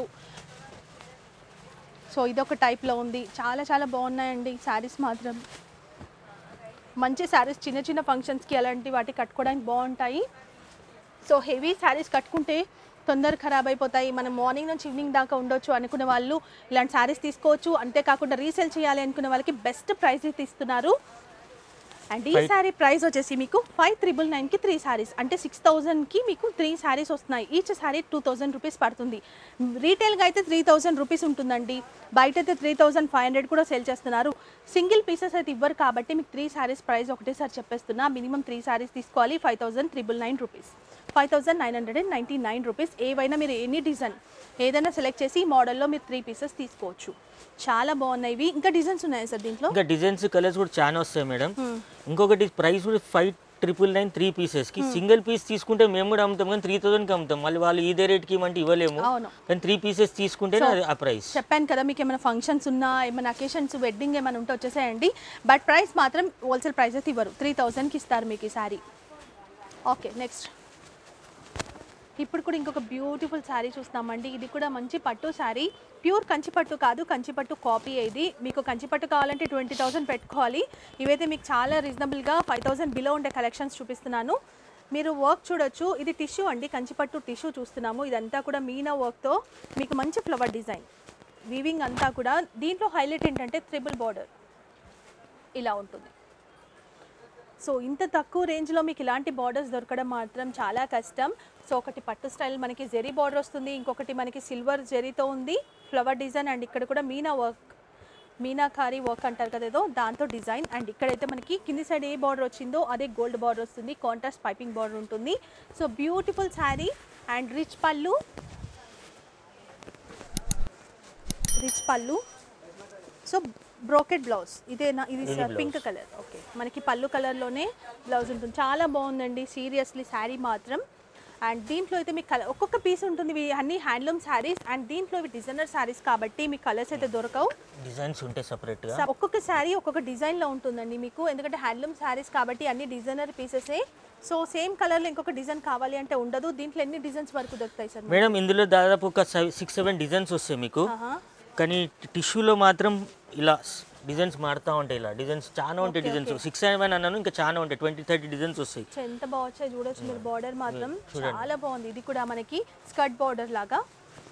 సో ఇదొక టైప్లో ఉంది చాలా చాలా బాగున్నాయండి శారీస్ మాత్రం మంచి శారీస్ చిన్న చిన్న ఫంక్షన్స్కి అలాంటి వాటి కట్టుకోవడానికి బాగుంటాయి సో హెవీ శారీస్ కట్టుకుంటే తొందర ఖరాబ్ అయిపోతాయి మనం మార్నింగ్ నుంచి ఈవినింగ్ దాకా ఉండొచ్చు అనుకునే వాళ్ళు ఇలాంటి శారీస్ తీసుకోవచ్చు అంతేకాకుండా రీసేల్ చేయాలి అనుకునే వాళ్ళకి బెస్ట్ ప్రైస్ ఇస్తున్నారు అండ్ ఈ Five- శారీ ప్రైస్ వచ్చేసి మీకు ఫైవ్ త్రిబుల్ నైన్కి త్రీ శారీస్ అంటే సిక్స్ థౌజండ్కి మీకు త్రీ శారీస్ వస్తున్నాయి each sari two thousand rupees పడుతుంది రీటైల్గా అయితే త్రీ థౌజండ్ రూపీస్ ఉంటుందండి బయట అయితే త్రీ థౌజండ్ ఫైవ్ హండ్రెడ్ కూడా సేల్ చేస్తున్నారు సింగిల్ పీసెస్ అయితే ఇవ్వరు కాబట్టి మీకు త్రీ శారీస్ ప్రైస్ ఒకటేసారి చెప్పేస్తున్నా మినిమం త్రీ శారీస్ తీసుకోవాలి five thousand triple nine rupees five thousand nine hundred and ninety nine rupees ఏవైనా మీరు ఎనీ డిజైన్ ఏదైనా సెలెక్ట్ చేసి ఈ మోడల్లో మీరు త్రీ పీసెస్ తీసుకోవచ్చు చాలా బాగున్నాయి ఇవి ఇంకా డిజైన్స్ ఉన్నాయి సార్ దీంట్లో ఇంకా డిజైన్స్ కలర్స్ కూడా చాలా వస్తాయి మేడం ఇంకొకటి ప్రైస్ కూడా five triple nine three pieces కి సింగిల్ పీస్ తీసుకుంటే మేము కూడా అమ్ముతాం కానీ త్రీ థౌసండ్ కి అమ్ముతాం మళ్ళీ వాళ్ళు ఇదే రేట్ కి ఇవ్వమంటే ఇవ్వలేము అవును కానీ త్రీ పీసెస్ తీసుకుంటేనే అది ఆ ప్రైస్ చెప్పాను కదా మీకు ఏమైనా ఫంక్షన్స్ ఉన్నా ఏమైనా అకేషన్స్ వెడ్డింగ్ ఏమైనా ఉంటే వచ్చేసేయండి బట్ ప్రైస్ మాత్రం హోల్సేల్ ప్రైస్ అయితే ఇవ్వరు త్రీ థౌజండ్కి ఇస్తారు మీకు ఈ శారీ ఓకే నెక్స్ట్ ఇప్పుడు కూడా ఇంకొక బ్యూటిఫుల్ శారీ చూస్తామండి ఇది కూడా మంచి పట్టు శారీ ప్యూర్ కంచిపట్టు కాదు కంచిపట్టు కాపీ ఇది మీకు కంచిపట్టు కావాలంటే ట్వంటీ థౌసండ్ పెట్టుకోవాలి ఇవైతే మీకు చాలా రీజనబుల్గా ఫైవ్ థౌసండ్ బిలో ఉండే కలెక్షన్స్ చూపిస్తున్నాను మీరు వర్క్ చూడొచ్చు ఇది టిష్యూ అండి కంచిపట్టు టిష్యూ చూస్తున్నాము ఇదంతా కూడా మీనా వర్క్తో మీకు మంచి ఫ్లవర్ డిజైన్ వీవింగ్ అంతా కూడా దీంట్లో హైలైట్ ఏంటంటే త్రిబుల్ బార్డర్ ఇలా ఉంటుంది సో ఇంత తక్కువ రేంజ్లో మీకు ఇలాంటి బార్డర్స్ దొరకడం మాత్రం చాలా కష్టం సో ఒకటి పట్టు స్టైల్ మనకి జెరీ బార్డర్ వస్తుంది ఇంకొకటి మనకి సిల్వర్ జెరీతో ఉంది ఫ్లవర్ డిజైన్ అండ్ ఇక్కడ కూడా మీనా వర్క్ మీనాకారి వర్క్ అంటారు కదా ఏదో దాంతో డిజైన్ అండ్ ఇక్కడైతే మనకి కింది సైడ్ ఏ బార్డర్ వచ్చిందో అదే గోల్డ్ బార్డర్ వస్తుంది కాంట్రాస్ట్ పైపింగ్ బార్డర్ ఉంటుంది so beautiful saree and rich పళ్ళు రిచ్ పళ్ళు సో బ్రోకెట్ బ్లౌజ్ ఇదేనా ఇది ఇది blouse. పింక్ కలర్ ఓకే మనకి పళ్ళు కలర్లోనే బ్లౌజ్ ఉంటుంది చాలా బాగుందండి సీరియస్లీ శారీ మాత్రం అండ్ దీంట్లో అయితే మీకు కలర్ ఒక్కొక్క పీస్ ఉంటుంది ఇవి అన్ని హ్యాండ్లూమ్ శారీస్ అండ్ దీంట్లో ఇవి డిజైనర్ శారీస్ కాబట్టి మీకు కలర్స్ అయితే దొరకవు డిజైన్స్ ఉంటాయి సపరేట్ గా స- ఒక్కొక్క శారీ ఒక్కొక్క డిజైన్లో ఉంటుందండి మీకు ఎందుకంటే హ్యాండ్లూమ్ శారీస్ కాబట్టి అన్ని డిజైనర్ పీసెసే సో సేమ్ కలర్లో ఇంకొక డిజైన్ కావాలి అంటే ఉండదు దీంట్లో ఎన్ని డిజైన్స్ వరకు దొరుకుతాయి సార్ మేడం ఇందులో దాదాపు ఒక సిక్స్ సెవెన్ డిజైన్స్ వస్తాయి మీకు ఆహా. కానీ టిష్యూలో మాత్రం ఇలా డిజైన్స్ మారుతూ ఉంటాయి ఇలా డిజైన్స్ చాలా ఉంటాయి Okay, designs okay. Six seven అన్నాను ఇంకా చాలా ఉంటాయి ట్వంటీ థర్టీ డిజైన్స్ వస్తాయి సో ఎంత బాగా వచ్చాయి చూడొచ్చు మీరు బార్డర్ మాత్రం చూడండి. చాలా బాగుంది ఇది కూడా మనకి స్కర్ట్ బార్డర్ లాగా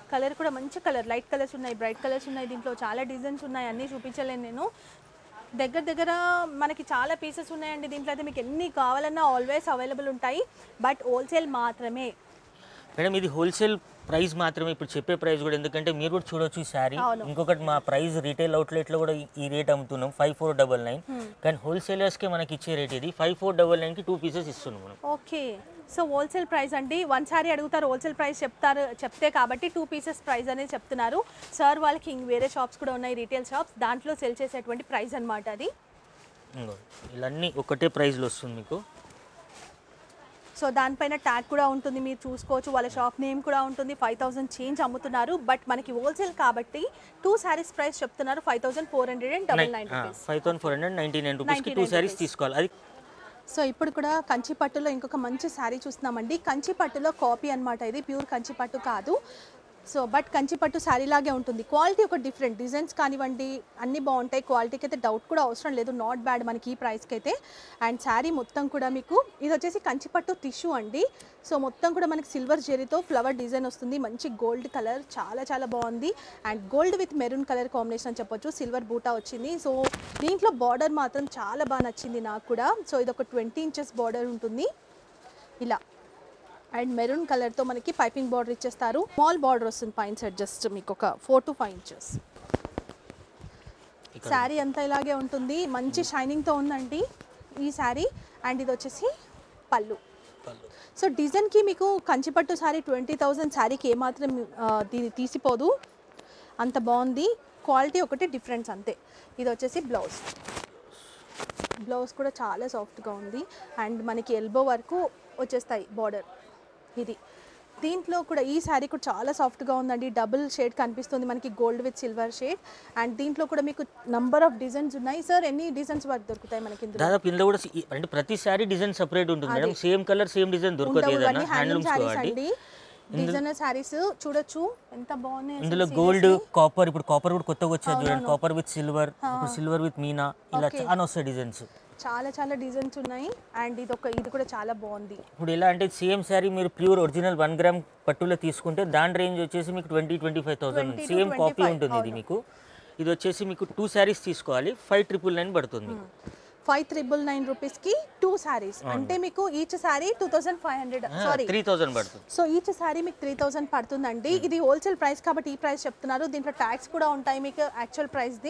కలర్ కూడా మంచి కలర్ లైట్ కలర్స్ ఉన్నాయి బ్రైట్ కలర్స్ ఉన్నాయి దీంట్లో చాలా డిజైన్స్ ఉన్నాయి అన్నీ చూపించలేను నేను దగ్గర దగ్గర మనకి చాలా పీసెస్ ఉన్నాయండి దీంట్లో అయితే మీకు ఎన్ని కావాలన్నా ఆల్వేస్ అవైలబుల్ ఉంటాయి బట్ హోల్సేల్ మాత్రమే మేడం ఇది హోల్సేల్ ప్రైస్ మాత్రమే ఇప్పుడు చెప్పే ప్రైస్ కూడా ఎందుకంటే మీరు కూడా చూడొచ్చు ఈ శారీ అవును. ఇంకొకటి మా ప్రైస్ రీటైల్ అవుట్లెట్లో కూడా ఈ- ఈ రేట్ అమ్ముతున్నాం ఫైవ్ ఫోర్ డబల్ నైన్ కానీ హోల్సేలర్స్కి మనకి ఇచ్చే రేట్ ఇది ఫైవ్ ఫోర్ డబల్ నైన్కి టూ పీసెస్ ఇస్తున్నాం మనం ఓకే సో హోల్సేల్ ప్రైస్ అండి వన్ సారీ అడుగుతారు హోల్సేల్ ప్రైస్ చెప్తారు చెప్తే కాబట్టి టూ పీసెస్ ప్రైస్ అనేది చెప్తున్నారు సార్ వాళ్ళకి ఇంక వేరే షాప్స్ కూడా ఉన్నాయి రీటైల్ షాప్స్ దాంట్లో సెల్ చేసేటువంటి ప్రైస్ అన్నమాట అది ఇంగో ఇవన్నీ ఒకటే ప్రైస్లో వస్తుంది మీకు సో దానిపైన ట్యాగ్ కూడా ఉంటుంది మీరు చూసుకోవచ్చు వాళ్ళ షాప్ నేమ్ కూడా ఉంటుంది ఫైవ్ థౌసండ్ చేంజ్ అమ్ముతున్నారు బట్ మనకి హోల్సేల్ కాబట్టి టూ శారీస్ ప్రైస్ చెప్తున్నారు five thousand four hundred and double nine rupees five thousand four hundred ninety nine రూపీస్కి టూ 99 శారీస్ rupees. తీసుకోవాలి అది సో ఇప్పుడు కూడా కంచి పట్టులో ఇంకొక మంచి శారీ చూస్తున్నామండి కంచి పట్టులో కాపీ అన్నమాట ఇది ప్యూర్ కంచి పట్టు కాదు సో బట్ కంచి పట్టు శారీ లాగే ఉంటుంది క్వాలిటీ ఒక డిఫరెంట్ డిజైన్స్ కానివ్వండి అన్నీ బాగుంటాయి క్వాలిటీకి అయితే డౌట్ కూడా అవసరం లేదు నాట్ బ్యాడ్ మనకి ఈ ప్రైస్కి అయితే అండ్ శారీ మొత్తం కూడా మీకు ఇది వచ్చేసి కంచి పట్టు టిష్యూ అండి సో మొత్తం కూడా మనకి సిల్వర్ జెరీతో ఫ్లవర్ డిజైన్ వస్తుంది మంచి గోల్డ్ కలర్ చాలా చాలా బాగుంది and gold with maroon colour combination అని చెప్పొచ్చు సిల్వర్ బూటా వచ్చింది సో దీంట్లో బార్డర్ మాత్రం చాలా బాగా నచ్చింది నాకు కూడా సో ఇది ఒక ట్వంటీ ఇంచెస్ బార్డర్ ఉంటుంది ఇలా అండ్ మెరూన్ కలర్తో మనకి పైపింగ్ బార్డర్ ఇచ్చేస్తారు స్మాల్ బార్డర్ వస్తుంది పైన సైడ్ జస్ట్ మీకు ఒక ఫోర్ టు ఫైవ్ ఇంచెస్ ఇక్కడ శారీ అంతా ఇలాగే ఉంటుంది మంచి షైనింగ్తో ఉందండి ఈ శారీ అండ్ ఇది వచ్చేసి పళ్ళు పళ్ళు. సో డిజైన్కి మీకు కంచిపట్టు శారీ ట్వంటీ థౌజండ్ శారీకి ఏమాత్రం ఆ, దీన్ని తీసిపోదు అంత బాగుంది క్వాలిటీ ఒకటి డిఫరెన్స్ అంతే ఇది వచ్చేసి బ్లౌజ్ బ్లౌజ్ కూడా చాలా సాఫ్ట్గా ఉంది అండ్ మనకి ఎల్బో వరకు వచ్చేస్తాయి బార్డర్ ఇది దీంట్లో కూడా ఈ శారీ కూడా చాలా సాఫ్ట్గా ఉందండి డబుల్ షేడ్ కనిపిస్తుంది మనకి gold with silver shade and దీంట్లో కూడా మీకు నంబర్ ఆఫ్ డిజైన్స్ ఉన్నాయి సార్ ఎన్ని డిజైన్స్ వరకు దొరుకుతాయి మనకి ఇందులో దాదాపు ఇందులో కూడా ఈ- అంటే ప్రతి శారీ డిజైన్ సపరేట్ ఉంటుంది madam same colour same design దొరకదు ఉండవు ఏదైనా ఇవన్నీ హ్యాండ్లూమ్ హ్యాండ్లూమ్స్ శారీస్ కాబట్టి అండి డిజైనర్ శారీస్ చూడొచ్చు ఎంత బాగున్నాయి అసలు ఇందులో seriously. గోల్డ్ కాపర్ ఇప్పుడు కాపర్ కూడా కొత్తగా వచ్చారు చూడండి కాపర్ విత్ సిల్వర్ ఇప్పుడు సిల్వర్ విత్ మీనా ఇలా Okay. చాలా వస్తాయి డిజైన్స్ చాలా చాలా డిజైన్స్ ఉన్నాయి అండ్ ఇది ఒక ఇది కూడా చాలా బాగుంది ఇప్పుడు ఎలా అంటే సేమ్ శారీ మీరు ప్యూర్ ఒరిజినల్ వన్ గ్రామ్ పట్టులో తీసుకుంటే దాని రేంజ్ వచ్చేసి మీకు twenty twenty five thousand 20 to same copy 25, ఉంటుంది ఇది మీకు ఇది వచ్చేసి మీకు టూ శారీస్ తీసుకోవాలి ఫైవ్ ట్రిపుల్ నైన్ పడుతుంది మీకు ఫైవ్ త్రిబుల్ నైన్ రూపీస్కి టూ శారీస్ అంటే మీకు each sari two thousand five hundred sari three thousand పడుతుంది సో ఈచ్ శారీ మీకు త్రీ థౌసండ్ పడుతుందండి ఇది హోల్సేల్ ప్రైస్ కాబట్టి ఈ ప్రైస్ చెప్తున్నారు దీంట్లో ట్యాక్స్ కూడా ఉంటాయి మీకు యాక్చువల్ ప్రైస్ది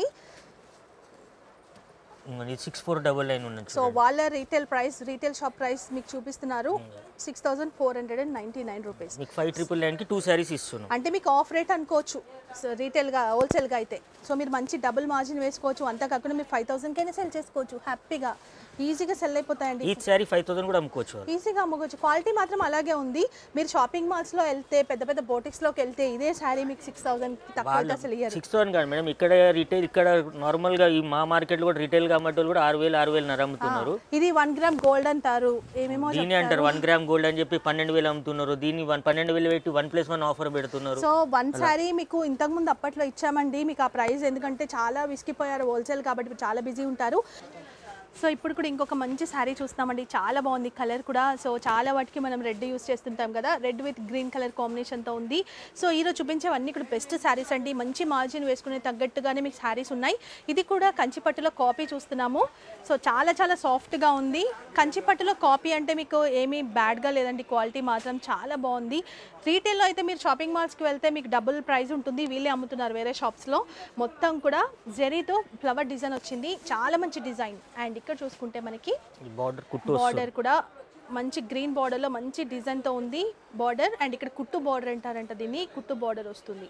సిక్స్ ఫోర్ డబల్ నైన్ ఉన్నది సో వాళ్ళ retail price retail shop price మీకు చూపిస్తున్నారు six thousand four hundred and ninety nine rupees మీకు ఫైవ్ ట్రిపుల్ నైన్కి టూ శారీస్ ఇస్తున్నాం అంటే మీకు ఆఫ్ రేట్ అనుకోవచ్చు సో రీటైల్గా హోల్సేల్గా అయితే సో మీరు మంచి డబుల్ మార్జిన్ వేసుకోవచ్చు అంతా కాకుండా మీరు ఫైవ్ థౌసండ్కైనా సెల్ చేసుకోవచ్చు హ్యాపీగా ఈజీగా సెల్ అయిపోతాయండి ఈచ్ శారీ ఫైవ్ థౌసండ్ కూడా అమ్ముకోవచ్చు వాళ్ళు. ఈజీగా అమ్ముకోవచ్చు క్వాలిటీ మాత్రం అలాగే ఉంది మీరు షాపింగ్ మాల్స్లో వెళ్తే పెద్ద పెద్ద బోటిక్స్లోకి వెళ్తే ఇదే శారీ మీకు సిక్స్ థౌసండ్ తక్కువ అయితే అసలు ఇయ్యరు సిక్స్ థౌసండ్ కాదు మేడం ఇక్కడ రిటైల్ ఇక్కడ నార్మల్గా ఈ మా మార్కెట్లో కూడా రిటైల్ అమ్మేటోళ్ళు కూడా ఆరు వేలు ఆరు వేలు నర అమ్ముతున్నారు ఇది వన్ గ్రామ్ గోల్డ్ అంటారు ఏమేమో దీని అంటారు వన్ గ్రామ్ గోల్డ్ అని చెప్పి పన్నెండు వేలు అమ్ముతున్నారు దీన్ని వన్ పన్నెండు వేలు పెట్టి వన్ ప్లస్ వన్ ఆఫర్ పెడుతున్నారు సో వన్ శారీ మీకు ఇంతకుముందు అప్పట్లో ఇచ్చామండి మీకు ఆ ప్రైస్ ఎందుకంటే చాలా విసిగిపోయారు హోల్సేల్ కాబట్టి ఇప్పుడు చాలా బిజీ ఉంటారు సో ఇప్పుడు కూడా ఇంకొక మంచి శారీ చూస్తున్నామండి చాలా బాగుంది కలర్ కూడా సో చాలా వాటికి మనం రెడ్ యూస్ చేస్తుంటాం కదా రెడ్ విత్ గ్రీన్ కలర్ కాంబినేషన్తో ఉంది సో ఈరోజు చూపించేవన్నీ కూడా బెస్ట్ శారీస్ అండి మంచి మార్జిన్ వేసుకునే తగ్గట్టుగానే మీకు శారీస్ ఉన్నాయి ఇది కూడా కంచిపట్టులో కాపీ చూస్తున్నాము సో చాలా చాలా సాఫ్ట్గా ఉంది కంచిపట్టులో కాపీ అంటే మీకు ఏమీ బ్యాడ్గా లేదండి క్వాలిటీ మాత్రం చాలా బాగుంది రీటైల్లో అయితే మీరు షాపింగ్ మాల్స్కి వెళ్తే మీకు డబుల్ ప్రైస్ ఉంటుంది వీళ్ళే అమ్ముతున్నారు వేరే షాప్స్లో మొత్తం కూడా జెరీతో ఫ్లవర్ డిజైన్ వచ్చింది చాలా మంచి డిజైన్ అండ్ ఇక్కడ చూసుకుంటే మనకి ఈ బార్డర్ కుట్టు వస్తుంది బార్డర్ కూడా మంచి గ్రీన్ బార్డర్లో మంచి డిజైన్తో ఉంది బార్డర్ అండ్ ఇక్కడ కుట్టు బార్డర్ అంటారంట దీన్ని కుట్టు బార్డర్ వస్తుంది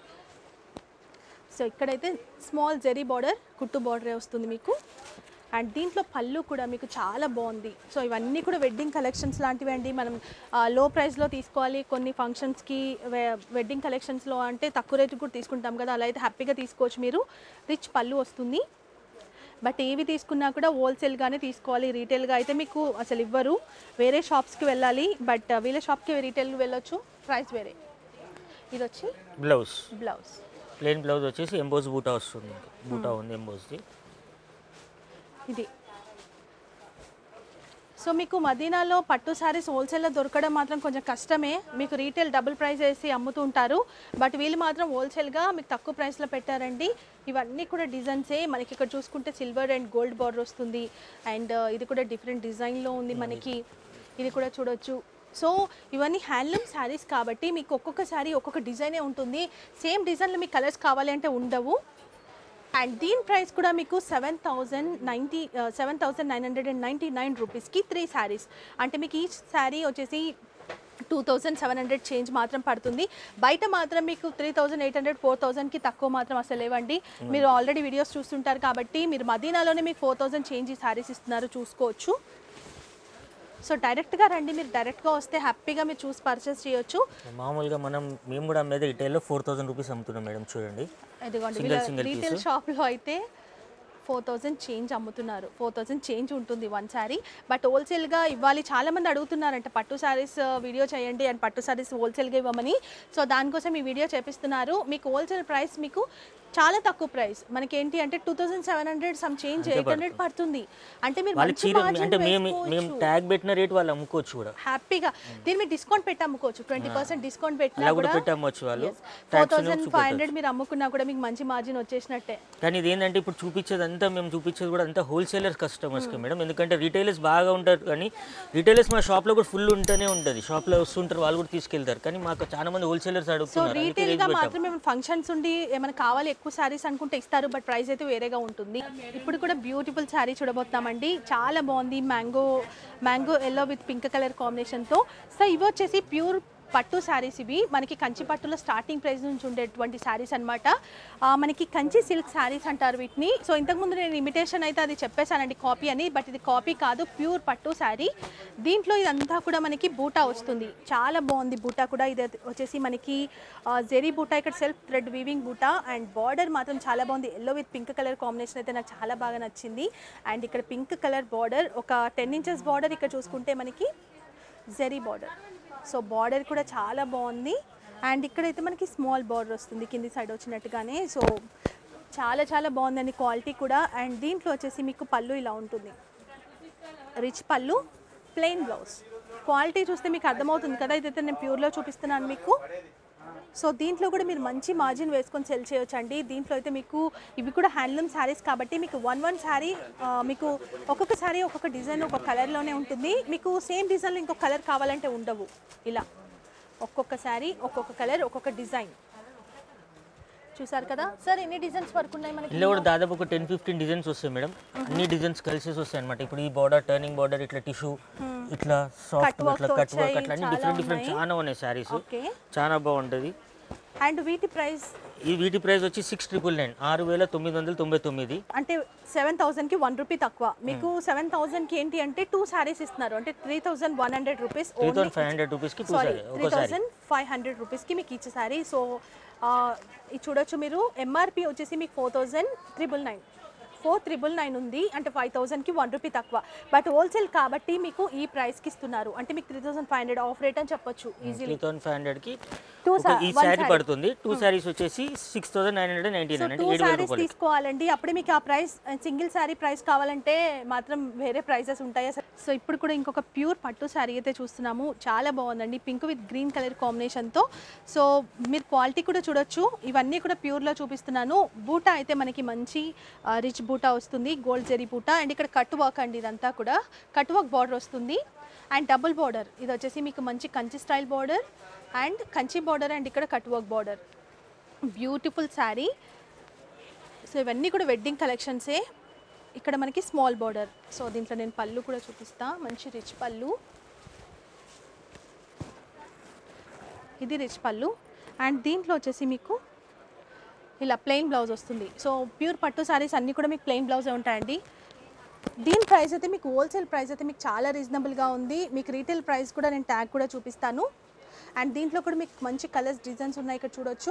సో ఇక్కడైతే స్మాల్ జెరీ బార్డర్ కుట్టు బార్డరే వస్తుంది మీకు అండ్ దీంట్లో పళ్ళు కూడా మీకు చాలా బాగుంది సో ఇవన్నీ కూడా వెడ్డింగ్ కలెక్షన్స్ లాంటివి అండి మనం లో ప్రైస్లో తీసుకోవాలి కొన్ని ఫంక్షన్స్కి వెడ్డింగ్ కలెక్షన్స్లో అంటే తక్కువ రేటు కూడా తీసుకుంటాం కదా అలా అయితే హ్యాపీగా తీసుకోవచ్చు మీరు రిచ్ పళ్ళు వస్తుంది బట్ ఏవి తీసుకున్నా కూడా హోల్సేల్గానే తీసుకోవాలి రీటైల్గా అయితే మీకు అసలు ఇవ్వరు వేరే షాప్స్కి వెళ్ళాలి బట్ వీళ్ళ షాప్కి రీటైల్కి వెళ్ళొచ్చు ప్రైస్ వేరే ఇది వచ్చి బ్లౌజ్ బ్లౌజ్ ప్లెయిన్ బ్లౌజ్ వచ్చేసి ఎంబోజ్ బూటా వస్తుంది ఇంకా. బూటా ఉంది ఎంబోజ్ది ఇది సో సో మీకు మదీనాలో పట్టు శారీస్ హోల్సేల్లో దొరకడం మాత్రం కొంచెం కష్టమే మీకు రీటైల్ డబుల్ ప్రైస్ వేసి అమ్ముతూ ఉంటారు బట్ వీళ్ళు మాత్రం హోల్సేల్గా మీకు తక్కువ ప్రైస్లో పెట్టారండి ఇవన్నీ కూడా డిజైన్సే మనకి ఇక్కడ చూసుకుంటే సిల్వర్ అండ్ గోల్డ్ బార్డర్ వస్తుంది అండ్ ఇది కూడా డిఫరెంట్ డిజైన్లో ఉంది మనకి ఇది కూడా చూడొచ్చు సో ఇవన్నీ హ్యాండ్లూమ్ శారీస్ కాబట్టి మీకు ఒక్కొక్క శారీ ఒక్కొక్క డిజైనే ఉంటుంది సేమ్ డిజైన్లో మీకు కలర్స్ కావాలి అంటే ఉండవు అండ్ దీని ప్రైస్ కూడా మీకు seven thousand ninety seven thousand nine hundred and ninety nine రూపీస్కి త్రీ శారీస్ అంటే మీకు ఈచ్ శారీ వచ్చేసి two thousand seven hundred change మాత్రం పడుతుంది బయట మాత్రం మీకు three thousand eight hundred four థౌజండ్కి తక్కువ మాత్రం అసలు లేవండి మీరు ఆల్రెడీ వీడియోస్ చూస్తుంటారు కాబట్టి మీరు మదీనాలోనే మీకు ఫోర్ థౌజండ్ చేంజ్ ఈ శారీస్ ఇస్తున్నారు చూసుకోవచ్చు సో డైరెక్ట్గా రండి మీరు డైరెక్ట్గా వస్తే హ్యాపీగా మీరు చూసి పర్చేస్ చేయొచ్చు మామూలుగా మనం మేము కూడా అమ్మేది రిటైల్లో ఫోర్ థౌసండ్ రూపీస్ అమ్ముతున్నాం మేడం చూడండి ఇదిగోండి Single, వీళ్ళ single రీటైల్ piece. షాప్లో అయితే ఫోర్ థౌజండ్ చేంజ్ అమ్ముతున్నారు ఫోర్ థౌజండ్ చేంజ్ ఉంటుంది వన్ శారీ బట్ హోల్సేల్గా ఇవ్వాలి చాలా మంది అడుగుతున్నారంట పట్టు శారీస్ వీడియో చేయండి అండ్ పట్టు శారీస్ హోల్సేల్గా ఇవ్వమని సో దానికోసం ఈ వీడియో చేపిస్తున్నారు మీకు హోల్సేల్ ప్రైస్ మీకు చాలా తక్కువ ప్రైస్ మనకి ఏంటి అంటే two thousand seven hundred some change eight hundred పడుతుంది అంటే మీరు వాళ్ళ మంచి చీర margin అంటే మేము మేము వేసుకోవచ్చు. ట్యాగ్ పెట్టిన రేట్ వాళ్ళు అమ్ముకోవచ్చు కూడా హ్యాపీగా దీని మీద డిస్కౌంట్ పెట్టి అమ్ముకోవచ్చు ట్వంటీ పర్సెంట్ డిస్కౌంట్ పెట్టినా అలా కూడా కూడా పెట్టి అమ్మొచ్చు వాళ్ళు four tax thousand five hundred మీరు అమ్ముకున్నా కూడా మీకు మంచి మార్జిన్ వచ్చేసినట్టే కానీ ఇది ఏంటంటే ఇప్పుడు చూపించేది అంతా మేము చూపించేది కూడా అంతా హోల్సేలర్స్ కస్టమర్స్కి మేడం ఎందుకంటే రీటైలర్స్ బాగా ఉంటారు కానీ రీటైలర్స్ మా షాప్లో కూడా ఫుల్ ఉంటూనే ఉంటుంది షాప్లో వస్తుంటారు వాళ్ళు కూడా తీసుకెళ్తారు కానీ మాకు చాలా మంది హోల్సేలర్స్ సో అడుగుతున్నారు అందుకే రీటైల్ రేంజ్ గా పెట్టాం మాత్రమే ఫంక్షన్స్ ఉండి ఏమైనా కావాలి ఎక్కువ శారీస్ అనుకుంటే ఇస్తారు బట్ ప్రైస్ అయితే వేరేగా ఉంటుంది ఇప్పుడు కూడా బ్యూటిఫుల్ శారీ చూడబోతున్నామండి చాలా బాగుంది mango mango yellow with pink colour కాంబినేషన్తో సో ఇవి వచ్చేసి ప్యూర్ పట్టు శారీస్ ఇవి మనకి కంచి పట్టులో స్టార్టింగ్ ప్రైస్ నుంచి ఉండేటువంటి శారీస్ అనమాట మనకి కంచి సిల్క్ శారీస్ అంటారు వీటిని సో ఇంతకుముందు నేను ఇమిటేషన్ అయితే అది చెప్పేశానండి కాపీ అని బట్ ఇది కాపీ కాదు ప్యూర్ పట్టు శారీ దీంట్లో ఇదంతా కూడా మనకి బూటా వస్తుంది చాలా బాగుంది బూటా కూడా ఇది వచ్చేసి మనకి ఆ, జెరీ బూటా ఇక్కడ సెల్ఫ్ థ్రెడ్ వీవింగ్ బూటా అండ్ బార్డర్ మాత్రం చాలా బాగుంది yellow with pink colour combination అయితే నాకు చాలా బాగా నచ్చింది అండ్ ఇక్కడ పింక్ కలర్ బార్డర్ ఒక టెన్ ఇంచెస్ బార్డర్ ఇక్కడ చూసుకుంటే మనకి జెరీ బార్డర్ సో బార్డర్ కూడా చాలా బాగుంది అండ్ ఇక్కడైతే మనకి స్మాల్ బార్డర్ వస్తుంది కింది సైడ్ వచ్చినట్టుగానే సో చాలా చాలా బాగుందండి క్వాలిటీ కూడా అండ్ దీంట్లో వచ్చేసి మీకు పళ్ళు ఇలా ఉంటుంది రిచ్ పళ్ళు ప్లెయిన్ బ్లౌజ్ క్వాలిటీ చూస్తే మీకు అర్థమవుతుంది కదా ఇదైతే నేను ప్యూర్లో చూపిస్తున్నాను మీకు సో దీంట్లో కూడా మీరు మంచి మార్జిన్ వేసుకొని సెల్ చేయొచ్చండి దీంట్లో అయితే మీకు ఇవి కూడా హ్యాండ్లూమ్ శారీస్ కాబట్టి మీకు వన్ వన్ శారీ మీకు ఒక్కొక్క శారీ ఒక్కొక్క డిజైన్ ఒక కలర్లోనే ఉంటుంది మీకు సేమ్ డిజైన్లో ఇంకొక కలర్ కావాలంటే ఉండవు ఇలా ఒక్కొక్క శారీ ఒక్కొక్క కలర్ ఒక్కొక్క డిజైన్ చూసారు కదా సార్ ఎన్ని డిజైన్స్ వరకు ఉన్నాయి మనకి ఇందులో కూడా దాదాపు ఒక టెన్ ఫిఫ్టీన్ డిజైన్స్ వస్తాయి మేడం అన్ని డిజైన్స్ కలిసేసి వస్తాయి అనమాట ఇప్పుడు ఈ బార్డర్ టర్నింగ్ బార్డర్ ఇట్లా టిష్యూ ఇట్లా సాఫ్ట్ work ఇట్లా తో కట్ వర్క్ వచ్చాయి, అట్లా అన్ని చాలా డిఫరెంట్ డిఫరెంట్ ఉన్నాయి. చాలా ఉన్నాయి శారీస్ ఓకే చాలా బాగుంటుంది అండ్ వీటి ప్రైస్ ఈ వీటి ప్రైస్ వచ్చి సిక్స్ ట్రిపుల్ నైన్ ఆరు వేల తొమ్మిది వందల తొంభై తొమ్మిది అంటే సెవెన్ థౌసండ్కి వన్ రూపీ తక్కువ మీకు సెవెన్ థౌసండ్కి ఏంటి అంటే టూ శారీస్ ఇస్తున్నారు అంటే three thousand one hundred rupees three thousand five hundred రూపీస్కి టూ సారీ సారీ త్రీ ఒక సారీ థౌసండ్ ఫైవ్ హండ్రెడ్ రూపీస్కి మీకు ఇచ్చే శారీ సో ఇది చూడొచ్చు మీరు ఎంఆర్పి వచ్చేసి మీకు four thousand triple nine four triple nine ఉంది అంటే ఫైవ్ థౌసండ్కి వన్ రూపీ తక్కువ బట్ హోల్సేల్ కాబట్టి మీకు ఈ ప్రైస్కి ఇస్తున్నారు అంటే మీకు three thousand five hundred half rate అని చెప్పొచ్చు ఈజీలీ త్రీ థౌసండ్ ఫైవ్ హండ్రెడ్కి Two ఒక sa- ఈ one శారీ saree. పడుతుంది టూ శారీస్ వచ్చేసి six thousand nine hundred ninety so nine అంటే టూ ఏడు వేల శారీస్ రూపాయలు తీసుకోవాలండి అప్పుడే మీకు ఆ ప్రైస్ సింగిల్ శారీ ప్రైస్ కావాలంటే మాత్రం వేరే ప్రైసెస్ ఉంటాయి సో ఇప్పుడు కూడా ఇంకొక ప్యూర్ పట్టు శారీ అయితే చూస్తున్నాము చాలా బాగుందండి పింక్ విత్ గ్రీన్ కలర్ కాంబినేషన్తో సో మీరు క్వాలిటీ కూడా చూడొచ్చు ఇవన్నీ కూడా ప్యూర్లో చూపిస్తున్నాను బూటా అయితే మనకి మంచి రిచ్ బూటా వస్తుంది గోల్డ్ జెరీ బూటా అండ్ ఇక్కడ కట్ వర్క్ అండి ఇదంతా కూడా కట్ వర్క్ బార్డర్ వస్తుంది అండ్ డబుల్ బార్డర్ ఇది వచ్చేసి మీకు మంచి Kanchi style border and Kanchi border and ఇక్కడ cut work border beautiful sari so ఇవన్నీ కూడా వెడ్డింగ్ కలెక్షన్సే ఇక్కడ మనకి స్మాల్ బార్డర్ సో దీంట్లో నేను పళ్ళు కూడా చూపిస్తా మంచి రిచ్ పళ్ళు ఇది రిచ్ పళ్ళు అండ్ దీంట్లో వచ్చేసి మీకు ఇలా ప్లెయిన్ బ్లౌజ్ వస్తుంది సో ప్యూర్ పట్టు శారీస్ అన్నీ కూడా మీకు ప్లెయిన్ బ్లౌజే ఉంటాయండి దీని ప్రైస్ అయితే మీకు హోల్సేల్ ప్రైస్ అయితే మీకు చాలా రీజనబుల్గా ఉంది మీకు రీటైల్ ప్రైస్ కూడా నేను ట్యాగ్ కూడా చూపిస్తాను అండ్ దీంట్లో కూడా మీకు మంచి కలర్స్ డిజైన్స్ ఉన్నాయి ఇక్కడ చూడొచ్చు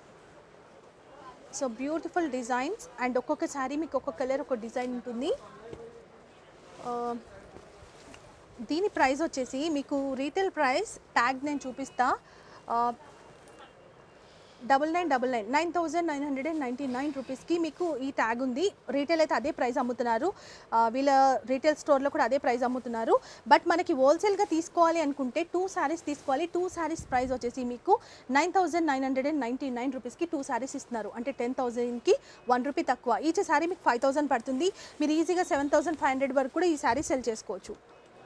సో బ్యూటిఫుల్ డిజైన్స్ అండ్ ఒక్కొక్క శారీ మీకు ఒక్కొక్క కలర్ ఒక డిజైన్ ఉంటుంది ఆ, దీని ప్రైస్ వచ్చేసి మీకు రీటైల్ ప్రైస్ ట్యాగ్ నేను చూపిస్తా ఆ, double nine double nine nine thousand nine hundred and ninety nine రూపీస్కి మీకు ఈ ట్యాగ్ ఉంది రీటైల్ అయితే అదే ప్రైస్ అమ్ముతున్నారు ఆ, వీళ్ళ రీటైల్ స్టోర్లో కూడా అదే ప్రైస్ అమ్ముతున్నారు బట్ మనకి హోల్సేల్గా తీసుకోవాలి అనుకుంటే టూ శారీస్ తీసుకోవాలి టూ శారీస్ ప్రైస్ వచ్చేసి మీకు nine thousand nine hundred and ninety nine రూపీస్కి టూ శారీస్ ఇస్తున్నారు అంటే టెన్ థౌజండ్కి వన్ రూపీ తక్కువ ఈచ్ శారీ మీకు ఫైవ్ థౌసండ్ పడుతుంది మీరు ఈజీగా సెవెన్ థౌసండ్ ఫైవ్ హండ్రెడ్ వరకు కూడా ఈ శారీ సెల్ చేసుకోవచ్చు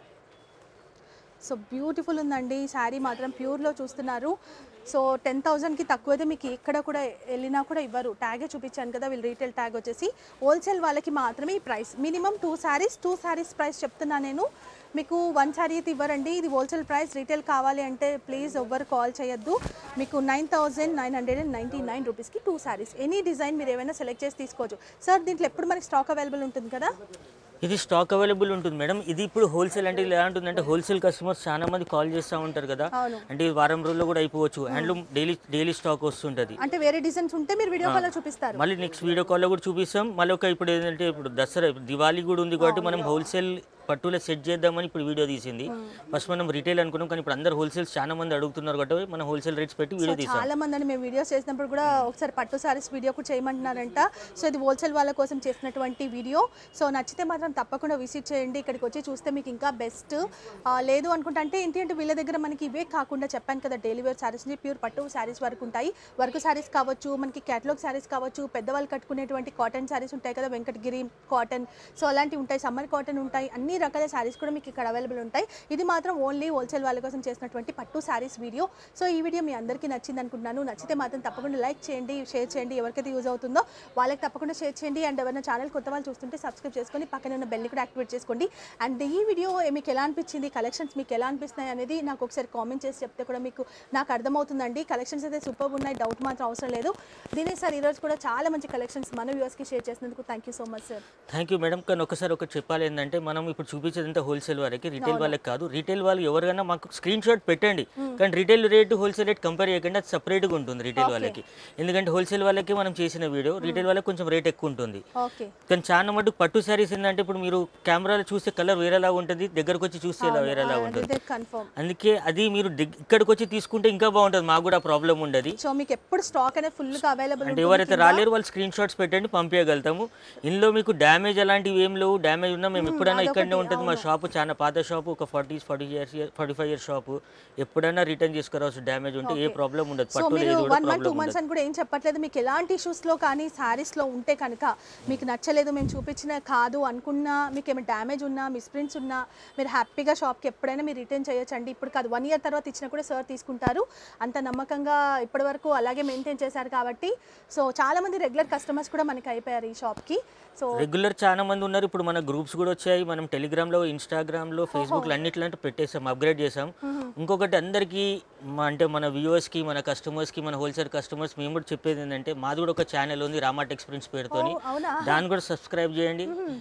సో బ్యూటిఫుల్ ఉందండి ఈ శారీ మాత్రం ప్యూర్లో చూస్తున్నారు సో టెన్ థౌజండ్కి తక్కువైతే మీకు ఎక్కడ కూడా వెళ్ళినా కూడా ఇవ్వరు ట్యాగే చూపించాను కదా వీళ్ళు రీటైల్ ట్యాగ్ వచ్చేసి హోల్సేల్ వాళ్ళకి మాత్రమే ఈ price minimum two saris two saris price చెప్తున్నా నేను మీకు వన్ శారీ అయితే ఇవ్వరండి ఇది హోల్సేల్ ప్రైస్ రీటైల్ కావాలి అంటే ప్లీజ్ ఎవ్వరు కాల్ చేయొద్దు మీకు nine thousand nine hundred and ninety nine రూపీస్కి టూ శారీస్ ఎనీ డిజైన్ మీరు ఏమైనా సెలెక్ట్ చేసి తీసుకోవచ్చు సార్ దీంట్లో ఎప్పుడు మనకి స్టాక్ అవైలబుల్ ఉంటుంది కదా ఇది స్టాక్ అవైలబుల్ ఉంటుంది మేడం ఇది ఇప్పుడు హోల్సేల్ అంటే ఇలా ఉంటుందంటే హోల్సేల్ కస్టమర్స్ చాలా మంది కాల్ చేస్తూ ఉంటారు కదా అవును అంటే ఇది వారం రోజుల్లో కూడా అయిపోవచ్చు హ్యాండ్లూమ్ డైలీ డైలీ స్టాక్ వస్తుంటుంది అంటే వేరే డిజైన్స్ ఉంటే మీరు వీడియో కాల్లో చూపిస్తారు మళ్ళీ నెక్స్ట్ వీడియో కాల్లో కూడా చూపిస్తాం మళ్ళీ ఒక ఇప్పుడు ఏంటంటే ఇప్పుడు దసరా దివాళీ కూడా ఉంది కాబట్టి మనం హోల్సేల్ పట్టులో సెట్ చేద్దామని ఇప్పుడు వీడియో తీసింది ఫస్ట్ మనం రిటైల్ అనుకున్నాం కానీ ఇప్పుడు అందరు హోల్సేల్స్ చాలా మంది అడుగుతున్నారు కాబట్టి మనం హోల్సేల్ రేట్స్ పెట్టి వీడియో తీసాం చాలా మంది అండి మేము వీడియోస్ చేసినప్పుడు కూడా ఒకసారి పట్టు సారీస్ వీడియో కూడా చేయమంటున్నారంట సో ఇది హోల్సేల్ వాళ్ళ కోసం చేసినటువంటి వీడియో సో నచ్చితే మాత్రం తప్పకుండా విజిట్ చేయండి ఇక్కడికి వచ్చి చూస్తే మీకు ఇంకా బెస్ట్ లేదు అనుకుంటే అంటే ఏంటి అంటే వీళ్ళ దగ్గర మనకి ఇవే కాకుండా చెప్పాను కదా డైలీ వేర్ శారీస్ నుంచి ప్యూర్ పట్టు శారీస్ వరకు ఉంటాయి వర్క్ శారీస్ కావచ్చు మనకి క్యాటలాగ్ శారీస్ కావచ్చు పెద్దవాళ్ళు కట్టుకునేటువంటి కాటన్ శారీస్ ఉంటాయి కదా వెంకటగిరి కాటన్ సో అలాంటివి ఉంటాయి సమ్మర్ కాటన్ ఉంటాయి అన్ని రకాల శారీస్ కూడా మీకు ఇక్కడ అవైలబుల్ ఉంటాయి ఇది మాత్రం ఓన్లీ హోల్సేల్ వాళ్ళ కోసం చేసినటువంటి పట్టు శారీస్ వీడియో సో ఈ వీడియో మీ అందరికీ నచ్చింది అనుకుంటున్నాను నచ్చితే మాత్రం తప్పకుండా లైక్ చేయండి షేర్ చేయండి ఎవరికైతే యూజ్ అవుతుందో వాళ్ళకి తప్పకుండా షేర్ చేయండి అండ్ ఎవరైనా ఛానల్ కొత్త వాళ్ళు చూస్తుంటే సబ్స్క్రైబ్ చేసుకొని పక్కన ఉన్న బెల్ని కూడా యాక్టివేట్ చేసుకోండి అండ్ ఈ వీడియో మీకు ఎలా అనిపించింది కలెక్షన్స్ మీకు ఎలా అనిపిస్తున్నాయి అనేది నాకు ఒకసారి కామెంట్ చేసి చెప్తే కూడా మీకు నాకు అర్థమవుతుందండి కలెక్షన్స్ అయితే సూపర్ ఉన్నాయి డౌట్ మాత్రం అవసరం లేదు దీనే సార్ ఈరోజు కూడా చాలా మంచి కలెక్షన్స్ మన వ్యూవర్స్కి షేర్ చేసినందుకు thank you so much sir thank you madam కానీ ఒకసారి ఒకటి చెప్పాలి ఏంటంటే మనం ఇప్పుడు చూపించేదంతా హోల్సేల్ వాళ్ళకి రిటైల్ వాళ్ళకి కాదు రిటైల్ వాళ్ళు ఎవరికైనా మాకు స్క్రీన్ షాట్ పెట్టండి కానీ retail rate wholesale rate compare చేయకుండా అది సపరేట్గా ఉంటుంది రిటైల్ వాళ్ళకి ఎందుకంటే హోల్సేల్ వాళ్ళకి మనం చేసిన వీడియో రిటైల్ వాళ్ళకి కొంచెం రేట్ ఎక్కువ ఉంటుంది ఓకే కానీ చాలా మటుకు పట్టు శారీస్ ఏంటంటే ఇప్పుడు మీరు కెమెరాలో చూస్తే కలర్ వేరేలా ఉంటుంది దగ్గరకు వచ్చి చూస్తే ఇలా వేరేలా ఉంటుంది ఇదే కన్ఫర్మ్ అందుకే అది మీరు దగ్గ- ఇక్కడికి వచ్చి తీసుకుంటే ఇంకా బాగుంటుంది మాకు కూడా ప్రాబ్లం ఉండదు సో మీకు ఎప్పుడు స్టాక్ అనేది ఫుల్గా అవైలబుల్ అంటే ఎవరైతే రాలేరు వాళ్ళు స్క్రీన్ షాట్స్ పెట్టండి పంపించగలుగుతాము ఇందులో మీకు డ్యామేజ్ అలాంటివి ఏం లేవు డ్యామేజ్ ఉన్నా మేము ఎప్పుడైనా ఇక్కడనే ఉంటుంది మా షాప్ చాలా పాత షాపు ఒక forty forty years forty five years shop ఎప్పుడైనా రిటర్న్ చేసుకురావచ్చు డ్యామేజ్ ఉంటే ఏ ప్రాబ్లం ఉండదు సో పట్టు మీరు లేదు కూడా one month two problem months అని కూడా ఏం చెప్పట్లేదు మీకు ఎలాంటి ఇష్యూస్లో కానీ శారీస్లో ఉంటే కనుక మీకు నచ్చలేదు మేము చూపించిన కాదు అనుకున్నా మీకు ఏమైనా డ్యామేజ్ ఉన్నా మిస్ప్రింట్స్ ఉన్నా మీరు హ్యాపీగా షాప్కి ఎప్పుడైనా మీరు రిటర్న్ చేయొచ్చండి ఇప్పుడు కాదు వన్ ఇయర్ తర్వాత ఇచ్చినా కూడా సార్ తీసుకుంటారు అంత నమ్మకంగా ఇప్పటివరకు అలాగే మెయింటైన్ చేశారు కాబట్టి సో చాలామంది రెగ్యులర్ కస్టమర్స్ కూడా మనకి అయిపోయారు ఈ షాప్కి సో రెగ్యులర్ చాలా మంది ఉన్నారు ఇప్పుడు మన గ్రూప్స్ కూడా వచ్చాయి మనం టెలిగ్రామ్లో ఇన్స్టాగ్రామ్లో ఫేస్బుక్లో అన్నిట్లో పెట్టేసాం అప్గ్రేడ్ చేసాం ఇంకొకటి అందరికీ మా- అంటే మన వ్యూవర్స్కి మన కస్టమర్స్కి మన హోల్సేల్ కస్టమర్స్ మేము కూడా చెప్పేది ఏంటంటే మాది కూడా ఒక ఛానల్ ఉంది రామాట్ ఎక్స్పీరియన్స్ పేరుతోని ఓ, అవునా దాన్ని కూడా సబ్స్క్రైబ్ చేయండి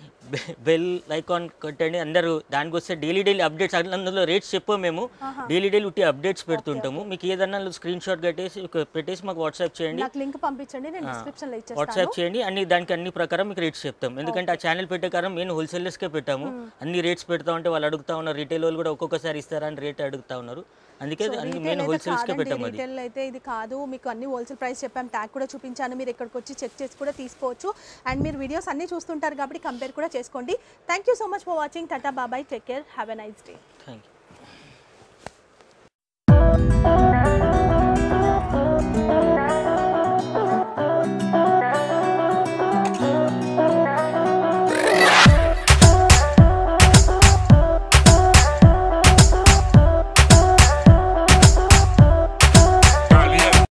బెల్ ఐకాన్ కొట్టండి అందరూ దానికి వస్తే డైలీ డైలీ అప్డేట్స్ అందులో రేట్స్ చెప్పాము మేము డైలీ డైలీ ఉట్టి అప్డేట్స్ పెడుతుంటాము మీకు ఏదన్నా స్క్రీన్ షాట్ కట్టేసి ఒక పెట్టేసి మాకు వాట్సాప్ చేయండి నాకు లింక్ పంపించండి నేను డిస్క్రిప్షన్లో ఇచ్చేస్తాను వాట్సాప్ చేయండి అన్ని దానికి అన్ని ప్రకారం మీకు రేట్స్ చెప్తాం ఎందుకంటే ఆ ఛానల్ పెట్టే కారణం మెయిన్ హోల్సేలర్స్కే పెట్టాము అన్ని రేట్స్ పెడతా ఉంటే వాళ్ళు అడుగుతా ఉన్నారు రీటైల్ వాళ్ళు కూడా ఒక్కొక్కసారి ఇస్తారా అని రేట్ అడుగుతా ఉన్నారు అందుకే అన్ని మెయిన్ హోల్సేల్స్కే పెట్టాము అది రీటైల్ అయితే ఇది కాదు మీకు అన్ని హోల్సేల్ ప్రైస్ చెప్పాం ట్యాగ్ కూడా చూపించాను మీరు ఇక్కడికి వచ్చి చెక్ చేసి కూడా తీసుకోవచ్చు అండ్ మీరు వీడియోస్ అన్ని చూస్తుంటారు కాబట్టి కంపేర్ కూడా చేసుకోండి thank you so much for watching tata బాబాయ్ take care have a nice day thank you